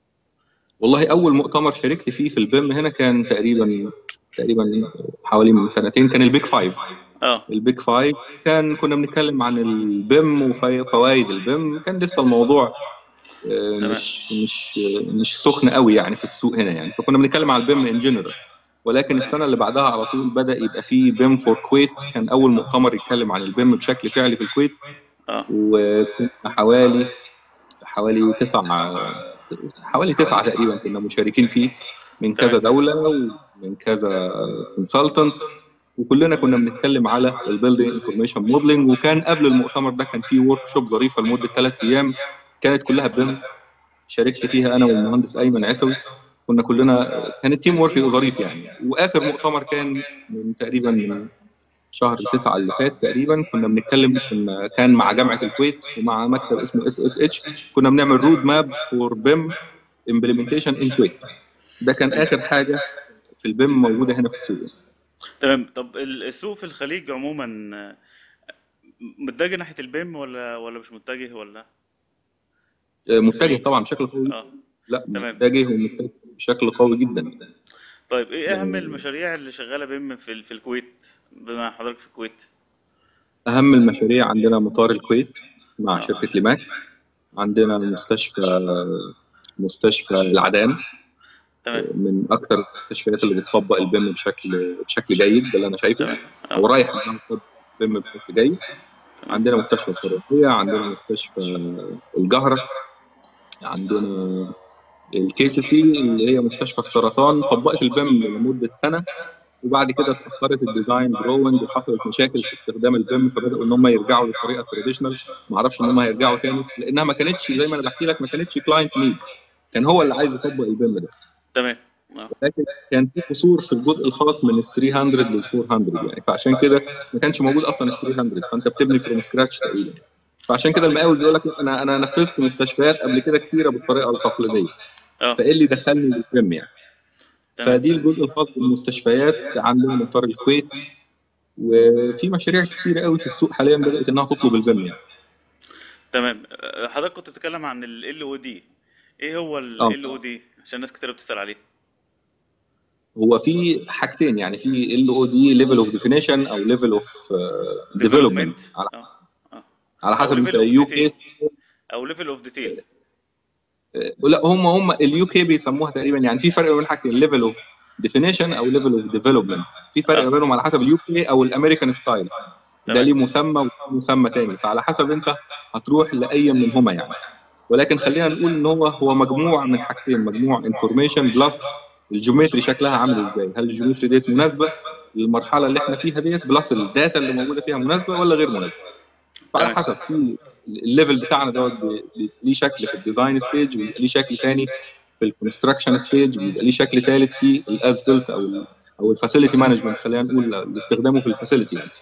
والله اول مؤتمر شاركت فيه في البيم هنا كان تقريبا تقريبا حوالي من سنتين كان البيج فايف اه البيج فايف كان كنا بنتكلم عن البيم وفوائد البيم كان لسه الموضوع آه، تمام مش مش مش سخن قوي يعني في السوق هنا يعني فكنا بنتكلم على البيم ان جنرال ولكن السنه اللي بعدها على طول بدا يبقى في بيم فور كويت كان اول مؤتمر يتكلم عن البيم بشكل فعلي في الكويت اه وكنا حوالي حوالي تسعة حوالي تسعة تقريبا كنا مشاركين فيه من كذا تمام دولة ومن كذا كونسلتنت وكلنا كنا بنتكلم على البيلدينج انفورميشن موديلنج وكان قبل المؤتمر ده كان في ورك شوب ظريفة لمدة ثلاث أيام كانت كلها بيم شاركت فيها أنا والمهندس أيمن عيسوي كنا كلنا كان التيم ورك ظريف يعني وآخر مؤتمر كان من تقريبا من شهر تسعة اللي فات تقريبا كنا بنتكلم كنا كان مع جامعة الكويت ومع مكتب اسمه اس اس اتش كنا بنعمل رود ماب فور بيم امبلمنتيشن ان كويت ده كان اخر حاجة في البيم موجودة هنا في السوق تمام طب ال- السوق في الخليج عموما آه، متجه ناحية البيم ولا ولا مش متجه ولا آه، متجه الخليج طبعا بشكل قوي اه لا تمام متجه ومتجه بشكل قوي جدا طيب ايه اهم يعني المشاريع اللي شغالة بيم في ال- في الكويت بما حضرتك في الكويت اهم المشاريع عندنا مطار الكويت مع اه شركة ليماك عندنا مستشفى مستشفى العدان تمام من اكثر المستشفيات اللي بتطبق البيم بشكل بشكل جيد ده اللي انا شايفه تمام او اه رايح انها تطبق البيم بشكل جيد تمام عندنا مستشفى الفروسية عندنا مستشفى الجهرة عندنا الكي سي تي اللي هي مستشفى السرطان طبقت البيم لمدة سنة وبعد كده اتأخرت الديزاين دروينج وحصلت مشاكل في استخدام البيم فبدأوا ان هم يرجعوا للطريقة التراديشنال ما اعرفش ان هم هيرجعوا تاني لانها ما كانتش زي ما انا بحكي لك ما كانتش كلاينت نيد كان هو اللي عايز يطبق البيم ده تمام اه لكن كان في قصور في الجزء الخاص من ال 300 لل 400 يعني فعشان كده ما كانش موجود اصلا ال 300 فانت بتبني فروم سكراتش تقريبا فعشان كده المقاول بيقول لك انا انا نفذت مستشفيات قبل كده كتيره بالطريقه التقليديه اه فايه اللي دخلني بالبيم يعني تمام فدي الجزء الخاص بالمستشفيات عندنا مطار الكويت وفي مشاريع كتيره قوي في السوق حاليا بدات انها تطلب البيم يعني تمام آه، حضرتك كنت بتتكلم عن ال او دي ايه هو ال اه او دي عشان ناس كتير بتسأل عليه هو في حاجتين يعني في ال او دي ليفل اوف ديفينيشن او ليفل اوف ديفلوبمنت ديفلوبمنت على اه اه على او حسب انت ليفل اوف يو ديتيل كي او ليفل اوف ديتيل لا هم هم اليو كي بيسموها تقريبا يعني في فرق بين حاجتين ليفل اوف ديفينيشن او ليفل اوف ديفلوبمنت في فرق اه ما بينهم على حسب اليو كي او الامريكان ستايل ده تمام ليه مسمى وده مسمى تاني فعلى حسب انت هتروح لاي منهما يعني ولكن خلينا نقول ان هو هو مجموعه من حاجتين مجموعه انفورميشن بلس الجيومتري شكلها عامل ازاي هل الجيومتري ديت مناسبه للمرحله اللي احنا فيها ديت بلس الداتا اللي موجوده فيها مناسبه ولا غير مناسبه فعلى تمام حسب في الليفل بتاعنا دوت بي- بي- ليه شكل في الديزاين ستيج وبيبقى ليه شكل تاني في الكونستراكشن ستيج وبيبقى ليه شكل ثالث في الاز بيلت او ال او الفاسيلتي مانجمنت خلينا نقول استخدامه في الفاسيلتي يعني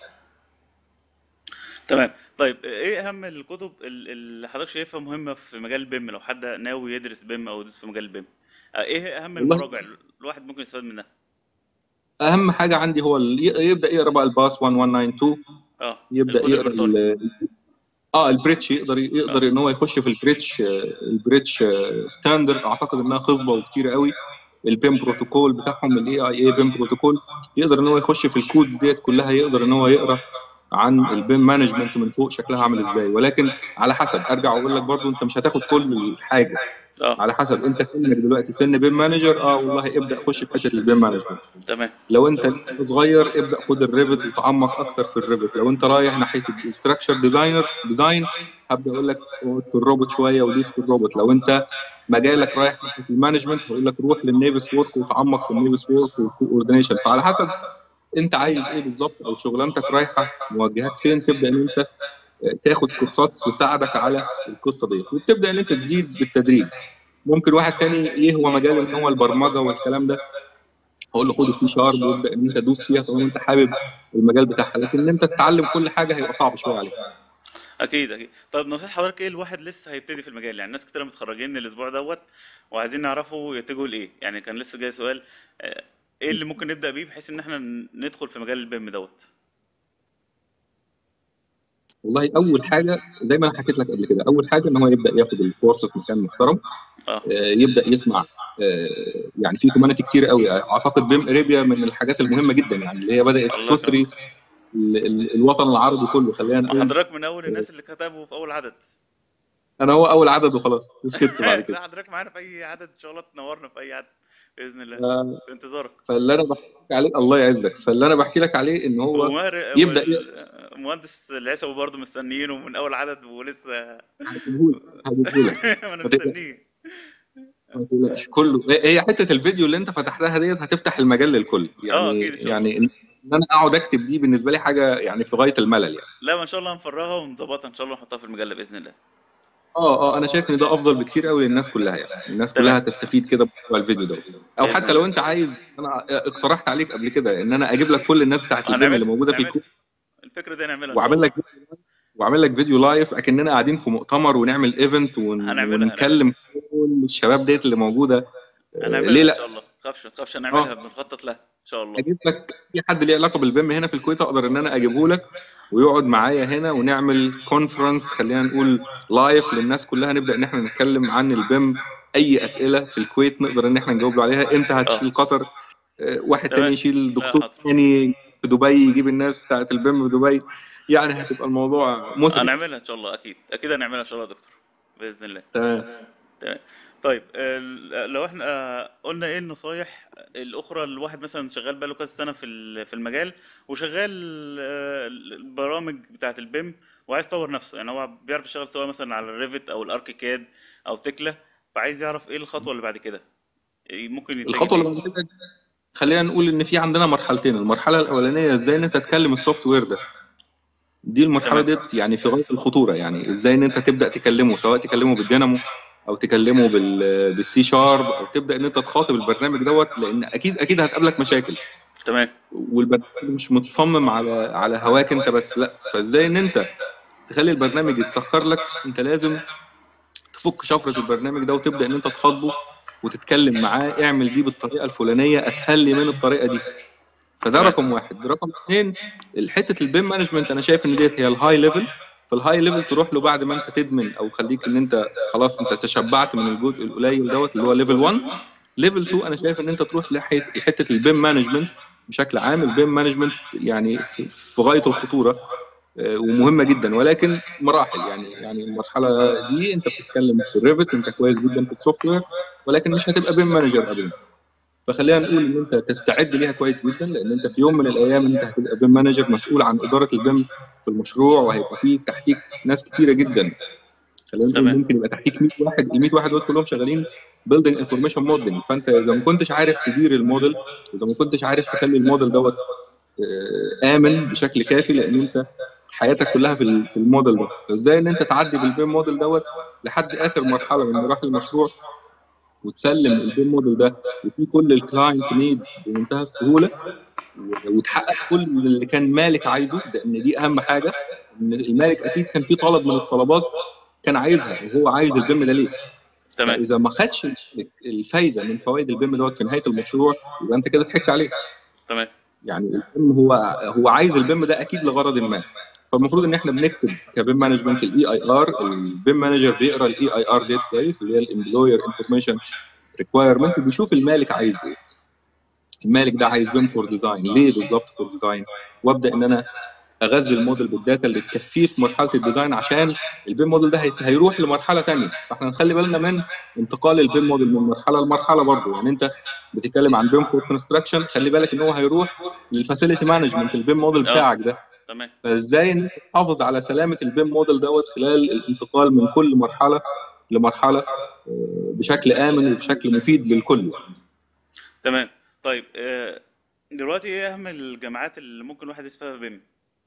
تمام طيب ايه اهم الكتب ال- اللي حضرتك شايفها مهمة في مجال البيم لو حد ناوي يدرس بيم او يدرس في مجال البيم آه، ايه اهم والله المراجع اللي الواحد ممكن يستفاد منها اهم حاجه عندي هو ال- يبدا يقرا بقى الباس 1192 اه يبدا الكود يقرا البريطاني ال- اه البريتش يقدر يقدر اه ان هو يخش في البريتش آه، البريتش ستاندرد اعتقد انها خصبه وكتيره قوي البيم بروتوكول بتاعهم الاي اي اي بيم بروتوكول يقدر ان هو يخش في الكودز ديت كلها يقدر ان هو يقرا عن البيم مانجمنت من فوق شكلها عامل ازاي ولكن على حسب ارجع واقول لك برضو انت مش هتاخد كل حاجه اه على حسب انت سنك دلوقتي سن بيم مانجر اه والله ابدا خش في حته البيم مانجمنت تمام لو انت لسه صغير ابدا خد الريفت وتعمق اكتر في الريفت لو انت رايح ناحيه الاستراكشر ديزاينر ديزاين هبدا اقول لك اقعد في الروبوت شويه ودوس في الروبوت لو انت مجالك رايح ناحيه المانجمنت هقول لك روح للنيفس وورك وتعمق في النيفس وورك والكوردينيشن فعلى حسب انت عايز ايه بالظبط او شغلانتك رايحه موجهاك فين تبدا ان انت تاخد كورسات تساعدك على القصه دي وبتبدا ان انت تزيد بالتدريج ممكن واحد تاني يهوى مجال ان هو البرمجه والكلام ده اقول له خد السي شارب وابدا ان انت تدوس فيها طالما انت حابب المجال بتاعها لكن ان انت تتعلم كل حاجه هيبقى صعب شويه عليك اكيد اكيد طب نصيحة حضرتك ايه الواحد لسه هيبتدي في المجال يعني ناس كتير متخرجين الاسبوع دوت وعايزين نعرفوا يتجهوا لايه يعني كان لسه جاي سؤال آه، ايه اللي ممكن نبدأ بيه بحيث ان احنا ندخل في مجال البيم دوت والله اول حاجه زي ما انا حكيت لك قبل كده اول حاجه ان هو يبدا ياخد الكورس في مكان محترم اه آه، يبدا يسمع آه، يعني في كوميونتي كتير قوي اعتقد بيم اريبيا من الحاجات المهمه جدا يعني اللي هي بدات الله تثري يكرمك ال- ال- الوطن العربي كله خلينا نقول حضرتك من اول الناس اللي كتبوا في اول عدد انا هو اول عدد وخلاص سكت بعد كده لا حضرتك معانا في اي عدد ان شاء الله تنورنا في اي عدد باذن الله آه، في انتظارك فاللي انا بحكي لك عليه الله يعزك فاللي انا بحكي لك عليه ان هو وماهر يبدا والمهندس العيسوي برضه مستنيينه من اول عدد ولسه هجيبهولك هجيبهولك ما انا ما تقلقش مستنيه ما تقلقش كله هي حته الفيديو اللي انت فتحتها ديت هتفتح المجال للكل اه يعني اكيد ان شاء الله يعني ان إن انا اقعد اكتب دي بالنسبه لي حاجه يعني في غايه الملل يعني لا ما ان شاء الله هنفرغها ونظبطها ان شاء الله ونحطها في المجله باذن الله اه اه انا شايف ان ده افضل بكتير قوي للناس كلها يعني الناس كلها تمام تستفيد كده بموضوع الفيديو ده او باذن حتى لو الله انت عايز انا اقترحت عليك قبل كده ان انا اجيب لك كل الناس بتاعت البيم اللي هنعملها موجوده في نعملها الكود الفكره دي نعملها ان شاء واعمل الله لك واعمل لك فيديو لايف اكننا قاعدين في مؤتمر ونعمل ايفنت ون... هنعملها هنعملها ونكلم كل الشباب ديت اللي موجوده آه، هنعملها ليه ان لا شاء الله ما تخافش ما تخافش هنعملها اه بنخطط لها ان شاء الله اجيب لك في حد ليه علاقه بالبيم هنا في الكويت اقدر ان انا اجيبه لك ويقعد معايا هنا ونعمل كونفرنس خلينا نقول لايف للناس كلها نبدا ان احنا نتكلم عن البيم اي اسئله في الكويت نقدر ان احنا نجاوب له عليها انت هتشيل اه قطر آه، واحد تاني تمام يشيل لا دكتور حاضر تاني في دبي يجيب الناس بتاعت البيم في دبي يعني هتبقى الموضوع مسري هنعملها ان شاء الله اكيد اكيد هنعملها ان شاء الله يا دكتور باذن الله تمام تمام طيب ال- لو احنا آه، قلنا ايه النصايح الاخرى الواحد مثلا شغال بقاله كذا سنه في ال- في المجال وشغال آه، البرامج بتاعه البيم وعايز يطور نفسه يعني هو بيعرف يشتغل سواء مثلا على الريفت او الاركيكاد او تكلا فعايز يعرف ايه الخطوه اللي بعد كده إيه ممكن يتجه الخطوه اللي لايه بعد كده خلينا نقول ان في عندنا مرحلتين المرحله الاولانيه ازاي ان انت تكلم السوفت وير ده دي المرحله تمام ديت يعني في غايه الخطوره يعني ازاي ان انت تبدا تكلمه سواء تكلمه بالدينامو او تكلمه بال بالسي شارب او تبدا ان انت تخاطب البرنامج دوت لان اكيد اكيد هتقابلك مشاكل تمام والبرنامج مش متصمم على على هواك انت بس لا فازاي ان انت تخلي البرنامج يتسخر لك انت لازم تفك شفره البرنامج ده وتبدا ان انت تخاطبه وتتكلم معاه اعمل دي بالطريقه الفلانيه اسهل لي من الطريقه دي فده رقم واحد رقم اثنين حته البيم مانجمنت انا شايف ان ديت هي الهاي ليفل في الهاي ليفل تروح له بعد ما انت تدمن او خليك ان انت خلاص انت تشبعت من الجزء القليل دوت اللي هو ليفل 1 ليفل 2 انا شايف ان انت تروح لحته حته البيم مانجمنت بشكل عام البيم مانجمنت يعني في في غايه الخطوره آه، ومهمه جدا ولكن مراحل يعني يعني المرحله دي انت بتتكلم في الريفت انت كويس جدا في السوفت وير ولكن مش هتبقى بيم مانجر ابدا فخلينا نقول ان انت تستعد ليها كويس جدا لان انت في يوم من الايام انت هتبقى بيم مانجر مسؤول عن اداره البيم في المشروع وهيبقى فيه تحتيك ناس كتيره جدا خلينا نقول تمام. ممكن يبقى تحتيك 100 واحد ال 100 واحد دول كلهم شغالين بيلدينج انفورميشن موديلنج فانت اذا ما كنتش عارف تدير الموديل اذا ما كنتش عارف تخلي الموديل دوت آه، امن بشكل كافي لان انت حياتك كلها في ال- في الموديل ده فازاي ان انت تعدي بالبيم موديل دوت لحد اخر مرحله من مراحل المشروع وتسلم البيم موديل ده وفي كل الكلاينت نيد بمنتهى السهوله و- وتحقق كل اللي كان مالك عايزه لان دي اهم حاجه ان المالك اكيد كان في طلب من الطلبات كان عايزها وهو عايز البيم ده ليه تمام اذا ما خدش الفايده من فوائد البيم دوت في نهايه المشروع يبقى انت كده ضحكت عليه تمام يعني البيم هو هو عايز البيم ده اكيد لغرض ما فالمفروض ان احنا بنكتب كبيم مانجمنت الاي اي ار البيم مانجر بيقرا الاي اي ار ديت كويس اللي هي الامبلوير انفورميشن ريكوايرمنت وبيشوف المالك عايز ايه المالك ده عايز بيم فور ديزاين ليه بالظبط فور ديزاين وابدا ان انا اغذي الموديل بالداتا اللي تكفيه في مرحله الديزاين عشان البيم موديل ده هيت- هيروح لمرحله ثانيه فاحنا نخلي بالنا من انتقال البيم موديل من مرحله لمرحله برضه يعني انت بتتكلم عن بيم فور كونستراكشن خلي بالك ان هو هيروح للفاسيلتي مانجمنت البيم موديل آه. بتاعك ده تمام فازاي ان انت تحافظ على سلامه البيم موديل دوت خلال الانتقال من كل مرحله لمرحله آه، بشكل امن وبشكل مفيد للكل تمام طيب آه، دلوقتي ايه اهم الجامعات اللي ممكن الواحد يدرس فيها بيم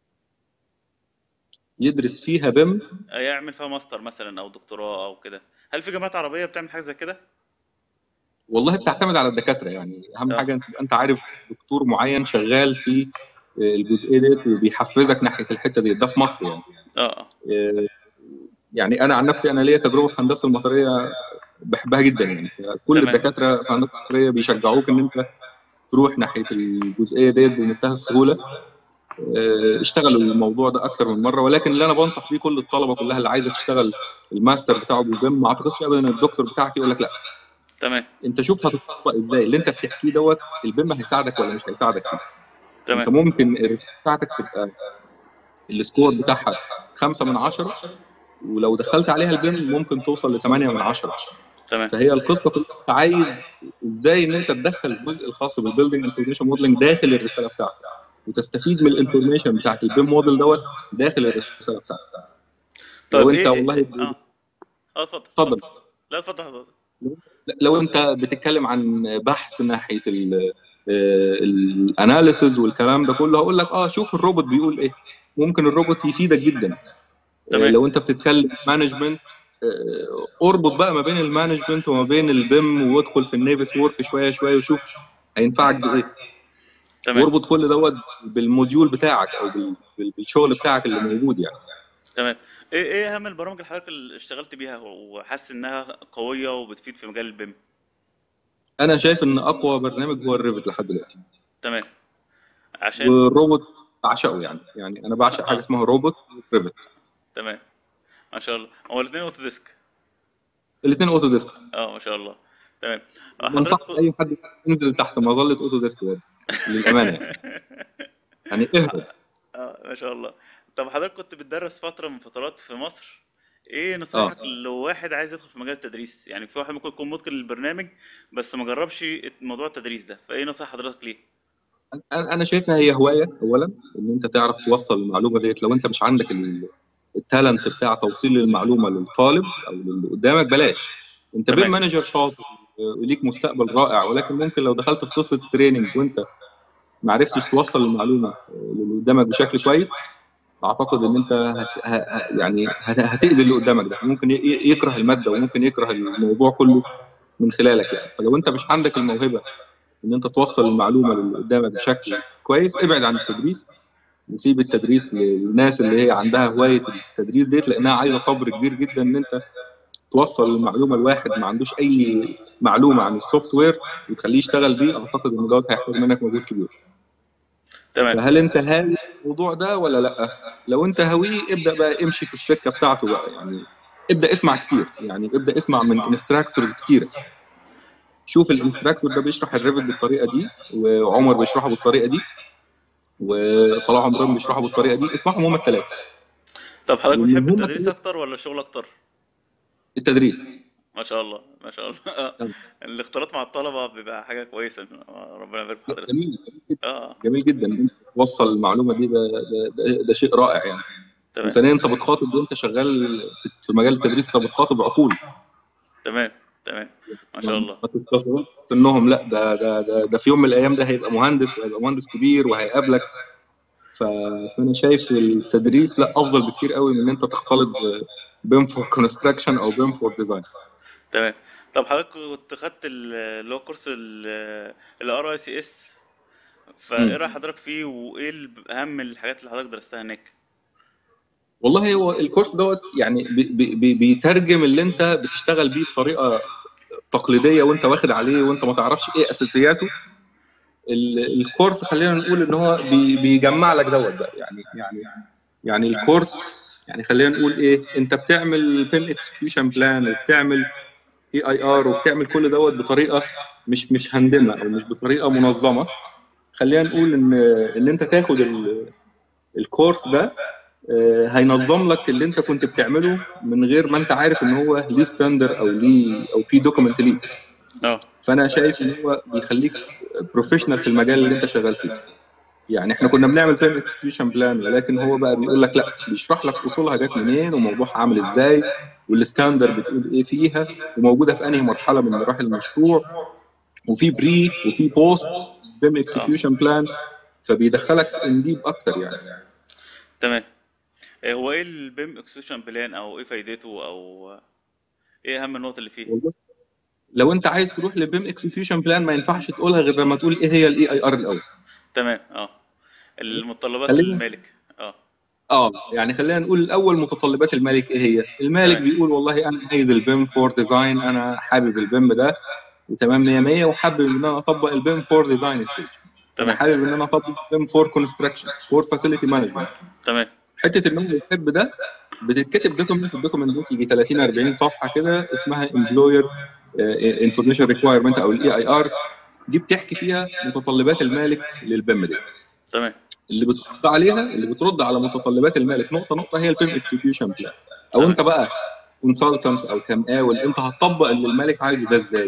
يدرس فيها بيم يعمل فيها ماستر مثلا او دكتوراه او كده هل في جامعات عربيه بتعمل حاجه زي كده والله بتعتمد على الدكاتره يعني اهم آه. حاجه انت انت عارف دكتور معين شغال في آه، الجزئيه ديت وبيحفزك ناحيه الحته ديت ده في مصر يعني اه آه، يعني انا عن نفسي انا ليا تجربه في الهندسه المصريه بحبها جدا يعني كل تمام. الدكاتره في الهندسه المصريه بيشجعوك ان انت تروح ناحيه الجزئيه ديت بمنتهى السهوله آه، اشتغلوا الموضوع ده اكثر من مره ولكن اللي انا بنصح بيه كل الطلبه كلها اللي عايزه تشتغل الماستر بتاعه بالبيم ما اعتقدش ابدا ان الدكتور بتاعك يقول لك لا تمام انت شوف هتطبق ازاي اللي انت بتحكيه دوت البيم هيساعدك ولا مش هيساعدك فيه انت تمام ممكن الريسيرش بتاعتك تبقى السكور بتاعها خمسة من عشرة ولو دخلت عليها البيم ممكن توصل ل 8 من عشرة تمام فهي القصه كلها انت عايز ازاي ان انت تدخل الجزء الخاص بالبيلدنج انفورميشن موديلنج داخل الرساله بتاعتك وتستفيد من الانفورميشن بتاعت البيم موديل دوت داخل الرساله بتاعتك طيب لو انت ايه والله اه اه اتفضل اتفضل لا اتفضل حضرتك لو انت بتتكلم عن بحث ناحيه الاناليسز والكلام ده كله هقول لك اه شوف الروبوت بيقول ايه ممكن الروبوت يفيدك جدا تمام. آه، لو انت بتتكلم مانجمنت اربط بقى ما بين المانجمنت وما بين البيم وادخل في النيفس وورك شويه شويه وشوف هينفعك بايه تمام واربط كل دوت بالموديول بتاعك او بال- بال- بالشغل بتاعك اللي موجود يعني تمام ايه ايه اهم البرامج اللي حضرتك اللي اشتغلت بيها وحاسس انها قويه وبتفيد في مجال البيم انا شايف ان اقوى برنامج هو الريفت لحد دلوقتي تمام عشان والروبوت بعشقه يعني يعني انا بعشق حاجه اسمها روبوت ريفت تمام ما شاء الله هو الاثنين اوتو ديسك الاثنين اوتو ديسك اه ما شاء الله تمام آه، ما انصحش حضرتك اي حد ينزل تحت مظله اوتو ديسك بجد للامانه يعني يعني اهرب اه ما شاء الله طب حضرتك كنت بتدرس فتره من فترات في مصر ايه نصايحك آه. لو واحد عايز يدخل في مجال التدريس يعني في واحد ممكن يكون متقن للبرنامج بس ما جربش موضوع التدريس ده فايه نصيحة حضرتك ليه انا أنا شايفها هي هوايه اولا ان انت تعرف توصل المعلومه ديت لو انت مش عندك ال- التالنت بتاع توصيل المعلومه للطالب او للي قدامك بلاش انت تمام. بيم مانجر شاطر آه، وليك مستقبل رائع ولكن ممكن لو دخلت في قصه تريننج وانت ما عرفتش توصل المعلومه آه، للي قدامك بشكل كويس اعتقد ان انت هت... ه... ه- يعني هت... هتاذي اللي قدامك ده ممكن ي... ي- يكره الماده وممكن يكره الموضوع كله من خلالك يعني فلو انت مش عندك الموهبه ان انت توصل المعلومه للي قدامك بشكل كويس ابعد عن التدريس وسيب التدريس للناس اللي هي عندها هوايه التدريس ديت لانها عايزه صبر كبير جدا ان انت توصل المعلومه لواحد ما عندوش اي معلومه عن السوفت وير وتخليه يشتغل بيه اعتقد ان دوت هيحتاج منك مجهود كبير تمام فهل انت هاوي الموضوع ده ولا لا لو انت هاوي ابدا بقى امشي في السكه بتاعته بقى يعني ابدا اسمع كتير يعني ابدا اسمع من انستراكتورز كتير شوف الانستراكتور ده بيشرح الريفت بالطريقه دي وعمر بيشرحه بالطريقه دي وصلاح عمران بيشرحه بالطريقه دي اسمعهم هم الثلاثه طب حضرتك واللي بتحب هم التدريس كده- اكتر ولا الشغل اكتر التدريس ما شاء الله ما شاء الله آه. أيوة. الاختلاط مع الطلبه بيبقى حاجه كويسه ربنا يبارك في حضرتك جميل اه جميل جدا انت توصل المعلومه دي ده, ده, ده, ده شيء رائع يعني تمام وثانيا انت بتخاطب وانت شغال في مجال التدريس انت بتخاطب عقول تمام تمام ما شاء الله ما تستصغرش سنهم لا ده ده ده, ده في يوم من الايام ده هيبقى مهندس وهيبقى مهندس كبير وهيقابلك ف- فانا شايف التدريس لا افضل بكتير قوي من ان انت تختلط بيم فور كونستراكشن او بيم فور ديزاين تمام طب حضرتك كنت خدت ال- اللي هو كورس الار اي سي اس فايه مم. راي حضرتك فيه وايه ال- اهم الحاجات اللي حضرتك درستها هناك والله هو الكورس دوت يعني بي بي بي- بيترجم اللي انت بتشتغل بيه بطريقه تقليديه وانت واخد عليه وانت ما تعرفش ايه اساسياته ال- الكورس خلينا نقول ان هو بي بيجمع لك دوت بقى يعني يعني يعني الكورس يعني خلينا نقول ايه انت بتعمل بين اكسكيوشن بلان وبتعمل اي اي ار وبتعمل كل دوت بطريقه مش مش هندمه او مش بطريقه منظمه خلينا نقول ان ان انت تاخد ال- الكورس ده آه، هينظم لك اللي انت كنت بتعمله من غير ما انت عارف ان هو ليه ستاندر او ليه او في دوكيمنت ليه اه فانا شايف ان هو بيخليك بروفيشنال في المجال اللي انت شغال فيه يعني احنا كنا بنعمل فيلم اكسكيوشن بلان ولكن هو بقى بيقول لك لا بيشرح لك اصولها جت منين وموضوعها عامل ازاي والستاندر بتقول ايه فيها وموجوده في انهي مرحله من مراحل المشروع وفي بري وفي بوست فيلم اكسكيوشن بلان فبيدخلك ان ديب اكتر يعني تمام إيه هو ايه البيم اكسكيوشن بلان او ايه فايدته او ايه اهم النقط اللي فيه والله لو انت عايز تروح لبيم اكسكيوشن بلان ما ينفعش تقولها غير لما تقول ايه هي الاي اي ار الاول تمام اه المتطلبات خلينا- المالك اه اه يعني خلينا نقول الاول متطلبات المالك ايه هي؟ المالك تمام. بيقول والله انا عايز البيم فور ديزاين انا حابب البيم ده وتمام 100 100 وحابب ان انا اطبق البيم فور ديزاين ستيج انا تمام حابب ان انا اطبق البيم فور كونستراكشن فور فاسيلتي مانجمنت تمام حته ان هو يحب ده بتتكتب دوكيمنت الدوكيمنت ده يجي 30 40 صفحه كده اسمها امبلوير انفورميشن ريكوايرمنت او الاي اي ار دي بتحكي فيها متطلبات المالك للبيم ده تمام اللي بترد عليها اللي بترد على متطلبات المالك نقطه نقطه هي البيم اكسكيوشن بلان او تمام. انت بقى كونسلتنت او كمقاول انت هتطبق اللي المالك عايزه ده ازاي؟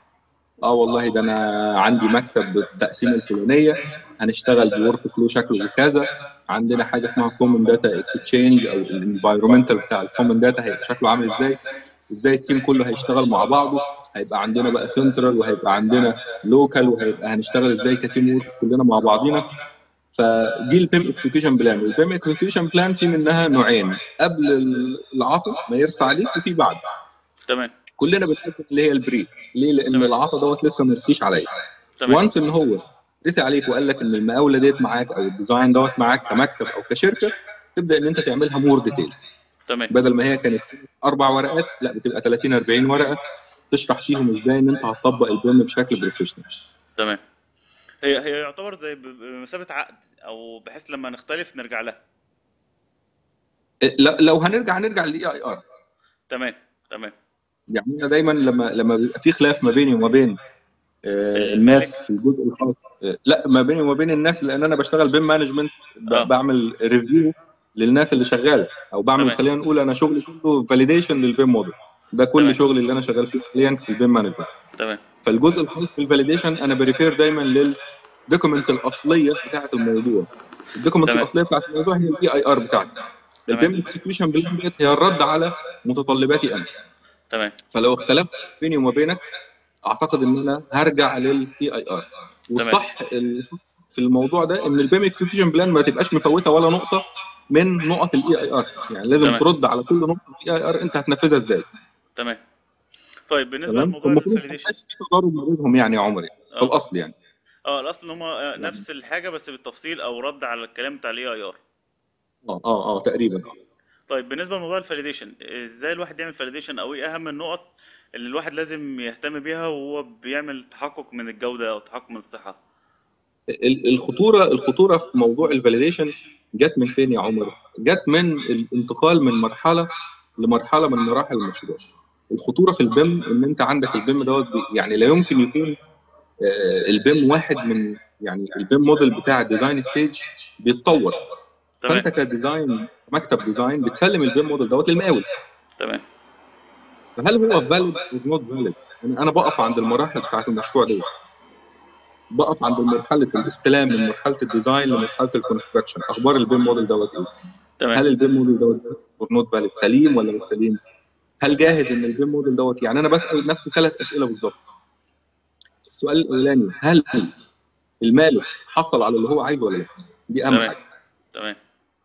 اه والله ده انا عندي مكتب بالتقسيمه الفلانيه هنشتغل بورك فلو شكله كذا عندنا حاجه اسمها كومن داتا اكسشينج او الانفايرمنتال بتاع الكومن داتا هيبقى شكله عامل ازاي؟ ازاي التيم كله هيشتغل مع بعضه هيبقى عندنا بقى سنترال وهيبقى عندنا لوكال وهيبقى هنشتغل ازاي كتيم وورك كلنا مع بعضينا فدي البيم اكسكيوشن بلان والبيم اكسكيوشن بلان في منها نوعين قبل العطا ما يرسى عليك وفي بعد تمام كلنا بنحب اللي هي البري ليه لان تمام. العطا دوت لسه ما رسيش عليا تمام وانس ان هو رسي عليك وقال لك ان المقاوله ديت معاك او الديزاين دوت معاك كمكتب او كشركه تبدا ان انت تعملها مور ديتيل تمام بدل ما هي كانت اربع ورقات لا بتبقى 30 40 ورقه تشرح فيهم ازاي ان انت هتطبق البيم بشكل بروفيشنال تمام هي هي يعتبر زي ب- بمثابة عقد او بحيث لما نختلف نرجع لها ل- لو هنرجع هنرجع للاي اي ار تمام تمام يعني انا دايما لما لما بيبقى في خلاف ما بيني وما بين آه، الناس في الجزء الخاص آه، لا ما بيني وما بين الناس لان انا بشتغل بيم مانجمنت آه. بعمل ريفيو للناس اللي شغاله او بعمل تمام. خلينا نقول انا شغلي كله فاليديشن للبيم موديل ده كل تمام. شغلي اللي انا شغال فيه حاليا في البيم مانجمنت تمام فالجزء الخاص بالفاليديشن انا بريفير دايما للدوكيمنت الاصليه بتاعه الموضوع الدوكيمنت تمام. الاصليه بتاعه الموضوع هي الاي اي ار بتاعتي تمام. البيم اكسكيوشن بلان ديت هي الرد على متطلباتي انا تمام فلو اختلفت بيني وما بينك اعتقد ان انا هرجع للاي اي ار والصح الصح في الموضوع ده ان البيم اكسكيوشن بلان ما تبقاش مفوته ولا نقطه من نقط الاي اي ار يعني لازم تمام. ترد على كل نقطه الاي اي ار انت هتنفذها ازاي تمام طيب بالنسبه تمام لموضوع المفروض ما الفاليديشن يبقاش في تضارب ما بينهم يعني يا عمر يعني في اه الاصل يعني اه الاصل ان هم نفس الحاجه بس بالتفصيل او رد على الكلام بتاع الاي اي ار اه اه اه تقريبا طيب بالنسبه لموضوع الفاليديشن ازاي الواحد يعمل فاليديشن او ايه اهم النقط اللي الواحد لازم يهتم بيها وهو بيعمل تحقق من الجوده او تحقق من الصحه ال- الخطوره الخطوره في موضوع الفاليديشن جت من فين يا عمر؟ جت من الانتقال من مرحله لمرحله من مراحل المشروع. الخطوره في البيم ان انت عندك البيم دوت بي- يعني لا يمكن يكون آه، البيم واحد من يعني البيم موديل بتاع الديزاين ستيج بيتطور تمام فانت كديزاين مكتب ديزاين بتسلم البيم موديل دوت للمقاول تمام فهل هو فاليد او نوت فاليد؟ انا بقف عند المراحل بتاعت المشروع دي بقف عند مرحله الاستلام من مرحله الديزاين لمرحله الكونستراكشن اخبار البيم موديل دوت ايه؟ هل تمام البيم موديل دوت اور نوت فاليد سليم ولا مش سليم؟ هل جاهز ان البيم موديل دوت يعني انا بسال نفسي ثلاث اسئله بالظبط. السؤال الاولاني هل المالك حصل على اللي هو عايزه ولا لا؟ دي اهم تمام حاجه. تمام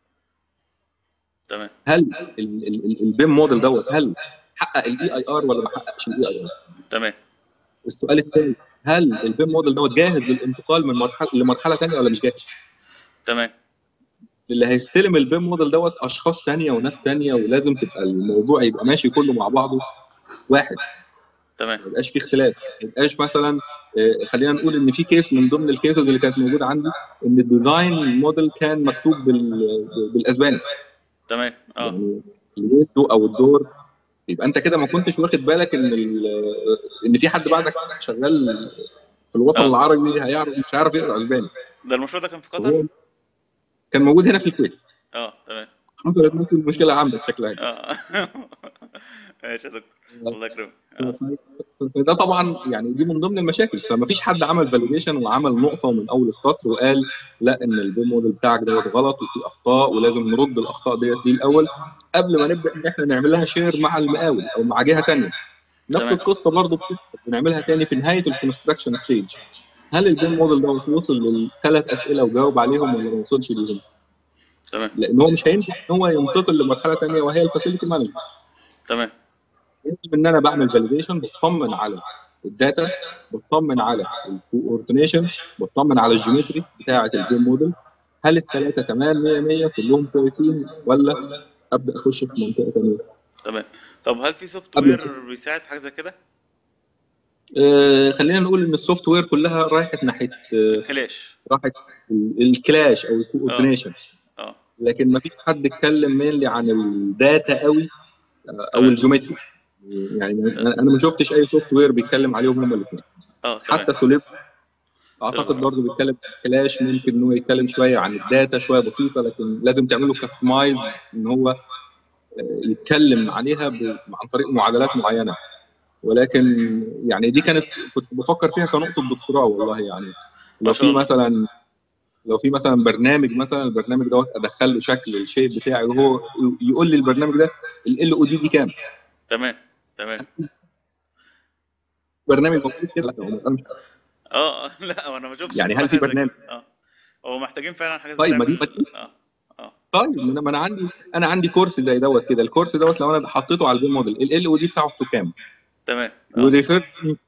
تمام هل ال- ال- ال- البيم موديل دوت هل حقق الاي اي ار ولا ما حققش الاي اي ار؟ تمام السؤال الثاني هل البيم موديل دوت جاهز للانتقال من مرحله لمرحله ثانيه ولا مش جاهز؟ تمام اللي هيستلم البيم موديل دوت اشخاص ثانيه وناس ثانيه ولازم تبقى الموضوع يبقى ماشي كله مع بعضه واحد تمام ما يبقاش فيه اختلاف ما يبقاش مثلا آه، خلينا نقول ان في كيس من ضمن الكيسز اللي كانت موجوده عندي ان الديزاين موديل كان مكتوب بال- بالاسباني تمام اه يعني الويندو او الدور يبقى انت كده ما كنتش واخد بالك ان ال- ان في حد بعدك شغال في الوطن اه العربي هيعرف مش هيعرف يقرا اسباني ده المشروع ده كان في هو قطر كان موجود هنا في الكويت اه تمام الحمد لله ممكن المشكله عندك شكلها اه ماشي يا دكتور الله يكرمك اه ده طبعا يعني دي من ضمن المشاكل فما فيش حد عمل فاليديشن وعمل نقطه من اول السطر وقال لا ان البيم موديل بتاعك دوت غلط وفي اخطاء ولازم نرد الاخطاء ديت ليه الاول قبل ما نبدا ان احنا نعمل لها شير مع المقاول او مع جهه ثانيه نفس تمام القصه برضه بنعملها تاني في نهايه الكونستراكشن ستيج هل البيم موديل دوت وصل للثلاث اسئله وجاوب عليهم ولا ما وصلش ليهم؟ تمام لان هو مش هينفع ان هو ينتقل لمرحله ثانيه وهي الفاسيلتي مانجمنت تمام لازم ان انا بعمل فاليديشن بطمن على الداتا بطمن على الكوردينيشن بطمن على الجيومتري بتاعه الجيم موديل هل الثلاثه تمام 100 100 كلهم كويسين ولا ابدا اخش في منطقه ثانيه تمام طب هل في سوفت قبل وير بيساعد في حاجه زي كده آه خلينا نقول ان السوفت وير كلها رايحه ناحيه آه كلاش راحت ال- الكلاش او اه الكوردينيشن اه لكن ما فيش حد اتكلم مينلي عن الداتا قوي آه، او تمام الجيومتري يعني تمام انا أنا ما شفتش اي سوفت وير بيتكلم عليهم هما الاثنين اه تمام حتى سوليب اعتقد سيلفر برضه بيتكلم عن كلاش ممكن ان هو يتكلم شويه عن الداتا شويه بسيطه لكن لازم تعمله كاستمايز ان هو آه، يتكلم عليها ب- عن طريق معادلات معينه ولكن يعني دي كانت كنت بفكر فيها كنقطه دكتوراه والله يعني ما لو شاء في الله مثلا لو في مثلا برنامج مثلا البرنامج دوت ادخل له شكل الشيب بتاعي وهو يقول لي البرنامج ده ال او دي دي كام تمام تمام برنامج موجود كده لا، هو انا مش عارف. اه آه، لا انا ما شفتش يعني الصراحه هل في حاجه زي برنامج كده اه هو محتاجين فعلا حاجه زي طيب ما دي ما تعمل دي اه اه طيب ما انا ما انا عندي انا عندي كورس زي دوت كده الكورس دوت لو انا حطيته على البيم موديل ال او دي بتاعه كام تمام اه وريفير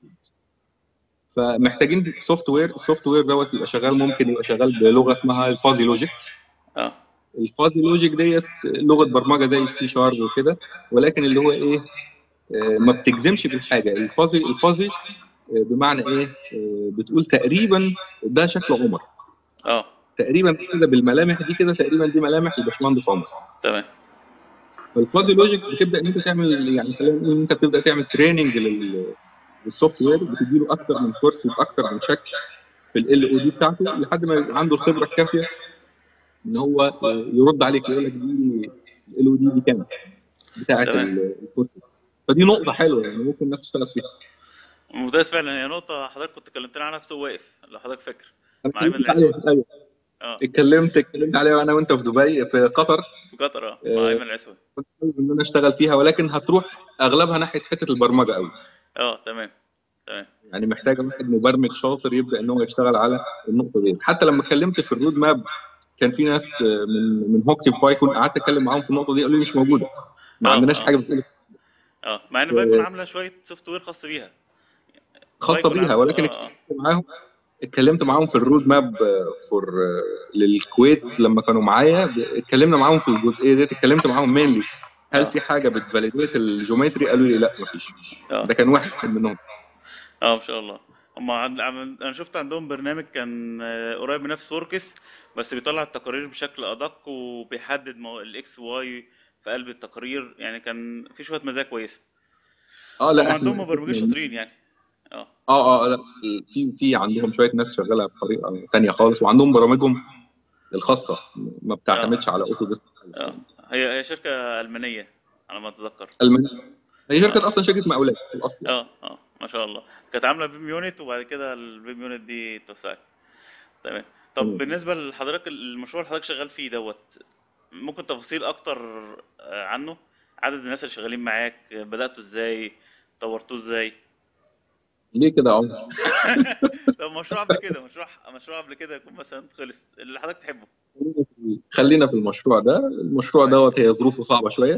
فمحتاجين سوفت وير السوفت وير دوت يبقى شغال ممكن يبقى شغال بلغه اسمها الفازي لوجيك اه الفازي لوجيك ديت لغه برمجه زي السي شارب وكده ولكن اللي هو ايه آه، ما بتجزمش بالحاجه الفازي الفازي آه، بمعنى ايه آه، بتقول تقريبا ده شكل عمر اه تقريبا كده بالملامح دي كده تقريبا دي ملامح الباشمهندس عمر تمام فالفازي لوجيك بتبدا ان انت تعمل يعني خلينا نقول ان انت بتبدا تعمل تريننج للسوفت وير بتديله اكتر من كورس باكتر من شكل في ال او دي بتاعته لحد ما يبقى عنده الخبره الكافيه ان هو آه، يرد عليك يقول لك دي ال او دي دي كام بتاعه تمام ال- الكورس فدي نقطه حلوه يعني ممكن الناس تشتغل فيها ممتاز فعلا هي نقطه حضرتك كنت كلمتنا عنها في سوق واقف لو حضرتك فاكر انا مع ايمن اتكلمت عليها العسوي ايوه اه اتكلمت اتكلمت عليها انا وانت في دبي في قطر في قطر اه مع آه، ايمن العسوي كنت حابب ان انا اشتغل فيها ولكن هتروح اغلبها ناحيه حته البرمجه قوي اه تمام تمام يعني محتاجه واحد مبرمج شاطر يبدا ان هو يشتغل على النقطه دي حتى لما اتكلمت في الرود ماب كان في ناس آه، من من هوكتيف بايكون قعدت اتكلم معاهم في النقطه دي قالوا لي مش موجوده ما اه عندناش اه حاجه بتقول اه مع ان بايكون عامله شويه سوفت وير خاص بيها خاصه بايكون بيها عامله ولكن اه اه اتكلمت معاهم اتكلمت معاهم في الرود ماب فور للكويت لما كانوا معايا ب- اتكلمنا معاهم في الجزئيه دي اتكلمت معاهم مينلي هل اه في حاجه بتفاليديت الجيومتري قالوا لي لا مفيش اه ده كان واحد منهم اه ما شاء الله هم عند... عم- انا شفت عندهم برنامج كان آه، قريب من نفس وركس بس بيطلع التقارير بشكل ادق وبيحدد مو... الاكس واي في قلب التقرير يعني كان في شويه مزايا كويسه اه هم لا احنا عندهم مبرمجين شاطرين يعني اه اه اه لا في في عندهم شويه ناس شغاله بطريقه تانية خالص وعندهم برامجهم الخاصه ما اه بتعتمدش على اوتو ديسك خالص اه يعني هي هي شركه المانيه على ما اتذكر المانيا هي اه شركه اصلا شركه مقاولات في الاصل يعني اه اه ما شاء الله كانت عامله بيم يونت وبعد كده البيم يونت دي اتوسعت تمام طب تمام. بالنسبه لحضرتك المشروع اللي حضرتك شغال فيه دوت ممكن تفاصيل اكتر آه، عنه عدد الناس اللي شغالين معاك بدأتوا ازاي طورتوه ازاي ليه كده يا عمر؟ طب مشروع قبل كده مشروع مشروع قبل كده يكون مثلا خلص اللي حضرتك تحبه خلينا في المشروع ده المشروع ماشي دوت هي ظروفه صعبه شويه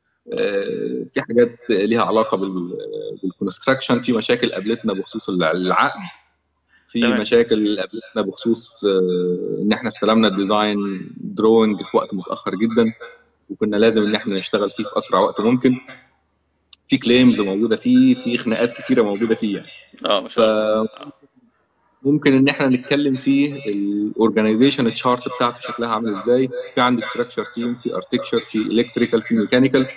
آه، في حاجات ليها علاقه بالكونستراكشن في مشاكل قابلتنا بخصوص الع- العقد في تمام مشاكل قابلتنا بخصوص آه، ان احنا استلمنا الديزاين دروينج في وقت متاخر جدا وكنا لازم ان احنا نشتغل فيه في اسرع وقت ممكن في كليمز موجوده فيه في خناقات كتيره موجوده فيه يعني اه ما شاء الله فممكن ان احنا نتكلم فيه الاورجنايزيشن تشارت بتاعته شكلها عامل ازاي في عندي ستراكشر تيم في اركتشر في الكتريكال في ميكانيكال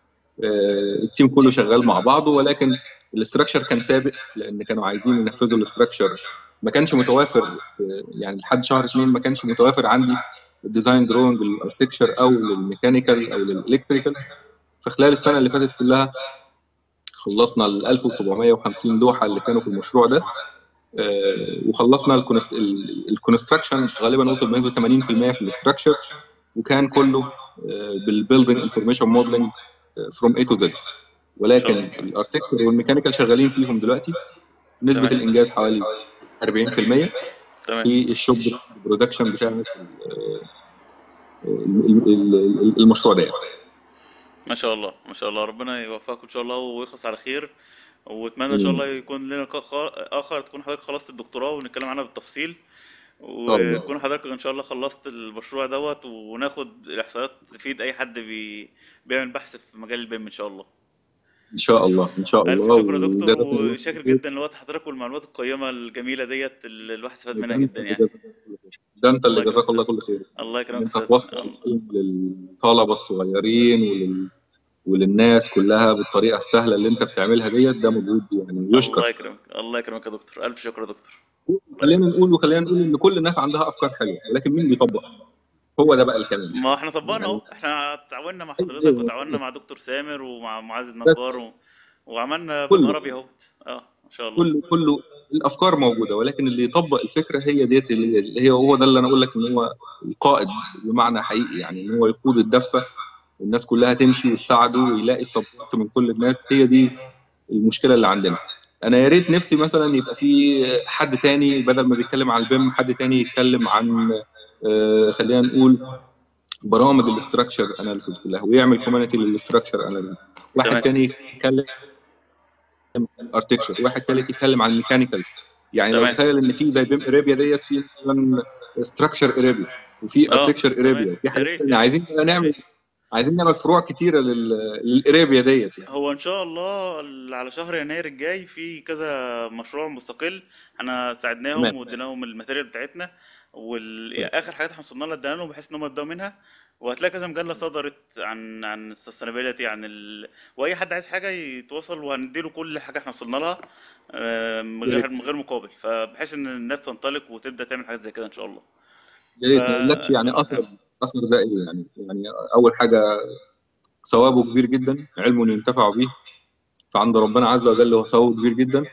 التيم كله شغال مع بعضه ولكن الاستراكشر كان سابق لان كانوا عايزين ينفذوا الاستراكشر ما كانش متوافر آه، يعني لحد شهر اثنين ما كانش متوافر عندي الديزاين دروينج للاركتشر او للميكانيكال او للالكتريكال فخلال السنه اللي فاتت كلها خلصنا ال 1750 لوحه اللي كانوا في المشروع ده آه، وخلصنا الكونست- ال- الكونستراكشن غالبا وصل بنسبه 80% في الاستراكشر وكان كله بالبيلدنج انفورميشن موديلنج فروم اي تو زد ما شاء ولكن الله الاركتكتشر والميكانيكال شغالين فيهم دلوقتي نسبه تمام الانجاز حوالي 40% تمام في الشوب برودكشن بتاع ال- ال- ال- المشروع ده يعني. ما شاء الله ما شاء الله ربنا يوفقكم ان شاء الله ويخلص على خير واتمنى ان شاء الله يكون لنا لقاء خا- اخر تكون حضرتك خلصت الدكتوراه ونتكلم عنها بالتفصيل ان شاء الله ويكون حضرتك ان شاء الله خلصت المشروع دوت وناخد الاحصائيات تفيد اي حد بي... بيعمل بحث في مجال البيم ان شاء الله ان شاء الله ان شاء الف الله شكر يا دكتور وجزاكم الله وشاكر خير جدا لوقت حضرتك والمعلومات القيمه الجميله ديت اللي الواحد استفاد منها ده انت جدا اللي يعني جزاك الله خير ده انت اللي الله يكرمك جزاك يا الله استاذ كل خير الله ان يكرمك انت يا استاذ توصل الله العلم للطلبه الصغيرين ولل... وللناس كلها بالطريقه السهله اللي انت بتعملها ديت ده مجهود يعني يشكر الله يكرمك الله يكرمك يا دكتور الف شكر يا دكتور الله خلينا يكرمك نقول وخلينا نقول ان كل الناس عندها افكار حلوه ولكن مين بيطبق هو ده بقى الكلام ما احنا طبقنا يعني اهو احنا تعاوننا مع ايوه حضرتك ايوه وتعاوننا مع دكتور سامر ومع معاذ بس النجار و... وعملنا بيم كله عربي اهوت اه ما شاء الله كله كله الافكار موجوده ولكن اللي يطبق الفكره هي ديت اللي اللي هي هو ده اللي انا اقول لك ان هو القائد بمعنى حقيقي يعني ان هو يقود الدفه والناس كلها تمشي وتساعده ويلاقي سبورت من كل الناس هي دي المشكله اللي عندنا انا يا ريت نفسي مثلا يبقى في حد تاني بدل ما بيتكلم عن البيم حد تاني يتكلم عن آه، خلينا نقول برامج الاستراكشر اناليسيس كلها ويعمل كوميونتي للاستراكشر اناليسيس واحد تمام تاني يتكلم ارتكشر واحد تالت يتكلم عن الميكانيكال يعني لو تمام تخيل ان في زي بيم اريبيا ديت في مثلا ستراكشر اريبيا وفي اه ارتكشر تمام اريبيا وفي يا حاجات ريت تانية يا ريت عايزين بقى يا نعمل ريت عايزين نعمل فروع كتيره لل... للاريبيا ديت يعني هو ان شاء الله ال- على شهر يناير الجاي في كذا مشروع مستقل احنا ساعدناهم تمام واديناهم الماتيريال بتاعتنا تمام. واخر حاجات احنا وصلنا لها ادينا لهم بحيث ان هم يبداوا منها وهتلاقي كذا مجله صدرت عن عن السستينابيلتي عن ال... واي حد عايز حاجه يتواصل وهنديله كل حاجه احنا وصلنا لها آه، من يا غير ريت من غير مقابل فبحيث ان الناس تنطلق وتبدا تعمل حاجات زي كده ان شاء الله يا ريت ما اقولكش يعني فاتمنى اثر تعمل اثر ده ايه يعني يعني اول حاجه ثوابه كبير جدا علم ينتفع به فعند ربنا عز وجل هو ثوابه كبير جدا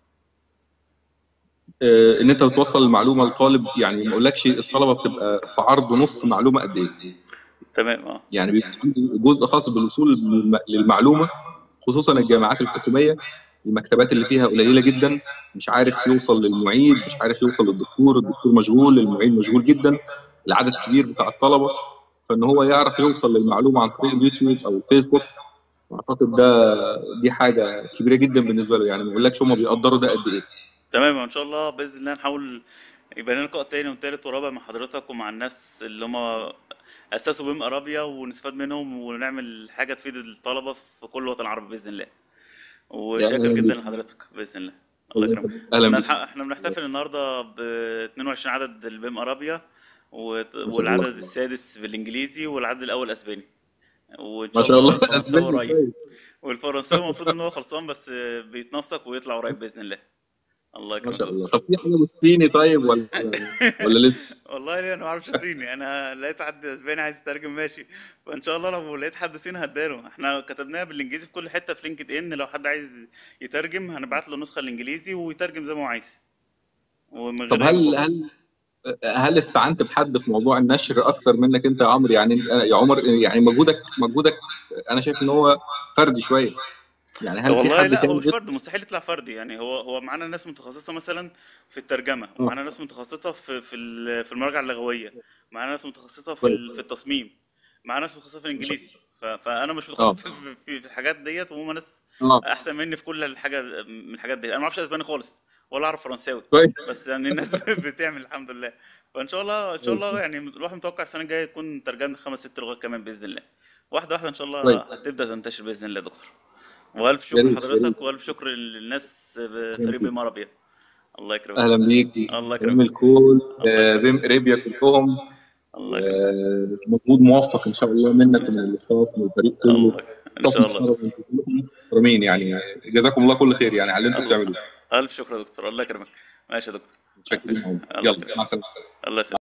آه، ان انت بتوصل المعلومه للطالب يعني ما اقولكش الطلبه بتبقى في عرض نص معلومه قد ايه تمام اه يعني بيبقى عنده جزء خاص بالوصول للم- للمعلومه خصوصا الجامعات الحكوميه المكتبات اللي فيها قليله جدا مش عارف يوصل للمعيد مش عارف يوصل للدكتور الدكتور مشغول المعيد مشغول جدا العدد كبير بتاع الطلبه فان هو يعرف يوصل للمعلومه عن طريق اليوتيوب او الفيسبوك اعتقد ده دي حاجه كبيره جدا بالنسبه له يعني ما اقولكش هم بيقدروا ده قد ايه تمام ان شاء الله باذن الله نحاول يبقى لنا لقاء تاني وتالت ورابع مع حضرتك ومع الناس اللي هم اسسوا بيم ارابيا ونستفاد منهم ونعمل حاجه تفيد الطلبه في كل الوطن العربي باذن الله يعني وشاكر اهلا جدا بيك لحضرتك باذن الله الله يكرمك اهلا احنا بيك الحق احنا بنحتفل النهارده ب 22 عدد البيم ارابيا وت- ما شاء الله والعدد السادس بالانجليزي والعدد الاول اسباني وان ما شاء شاء الله الله الفرنساوي اسباني قريب كويس والفرنساوي المفروض ان هو خلصان بس بيتنسق ويطلع قريب باذن الله الله ما يكرمك شاء يا الله دكتور طب في حاجه بالصيني طيب ولا ولا لسه والله ليه انا ما اعرفش صيني انا لقيت حد اسباني عايز يترجم ماشي فان شاء الله لو لقيت حد صيني هداله احنا كتبناها بالانجليزي في كل حته في لينكد ان لو حد عايز يترجم هنبعت له النسخه الانجليزي ويترجم زي ما هو عايز ومن طب غير اي هل مقابل هل هل استعنت بحد في موضوع النشر اكتر منك انت يا عمرو يعني يا عمر يعني مجهودك مجهودك انا شايف ان هو فردي شويه يعني هل في والله حد لا هو تاني مش غير فرد مستحيل يطلع فردي يعني هو هو معانا ناس متخصصه مثلا في الترجمه اه ومعانا ناس متخصصه في في ال- في المراجعه اللغويه معانا ناس متخصصه في كويس ال- في التصميم معانا ناس متخصصه في ما شاء الانجليزي ف- فانا مش اه متخصص في في في الحاجات ديت وهم ناس اه احسن مني في كل الحاجه من الحاجات دي انا ما اعرفش اسباني خالص ولا اعرف فرنساوي كويس بس يعني الناس بتعمل الحمد لله فان شاء الله ان شاء كويس الله يعني الواحد متوقع السنه الجايه يكون ترجمنا خمس ست لغات كمان باذن الله واحده واحده ان شاء الله كويس هتبدا تنتشر باذن الله يا دكتور والف يا شكر ريت يا ريت لحضرتك والف شكر للناس اهلا فريق بيك بيم عربية الله يكرمك يا اهلا استاذ بيك الله بيم يكرمك الكول الله آه، يكرمك بيم اريبيا كلهم الله يكرمك ومجهود موفق ان شاء الله منك ومن الاستاف ومن الفريق كله الله ان طاقم شاء الله محترم انتوا كلكم محترمين يعني جزاكم الله كل خير يعني على اللي انتوا الله بتعملوه الف شكر يا دكتور الله يكرمك ماشي يا دكتور متشكرين قوي الله يلا يكرمك مع السلامه الله يسلمك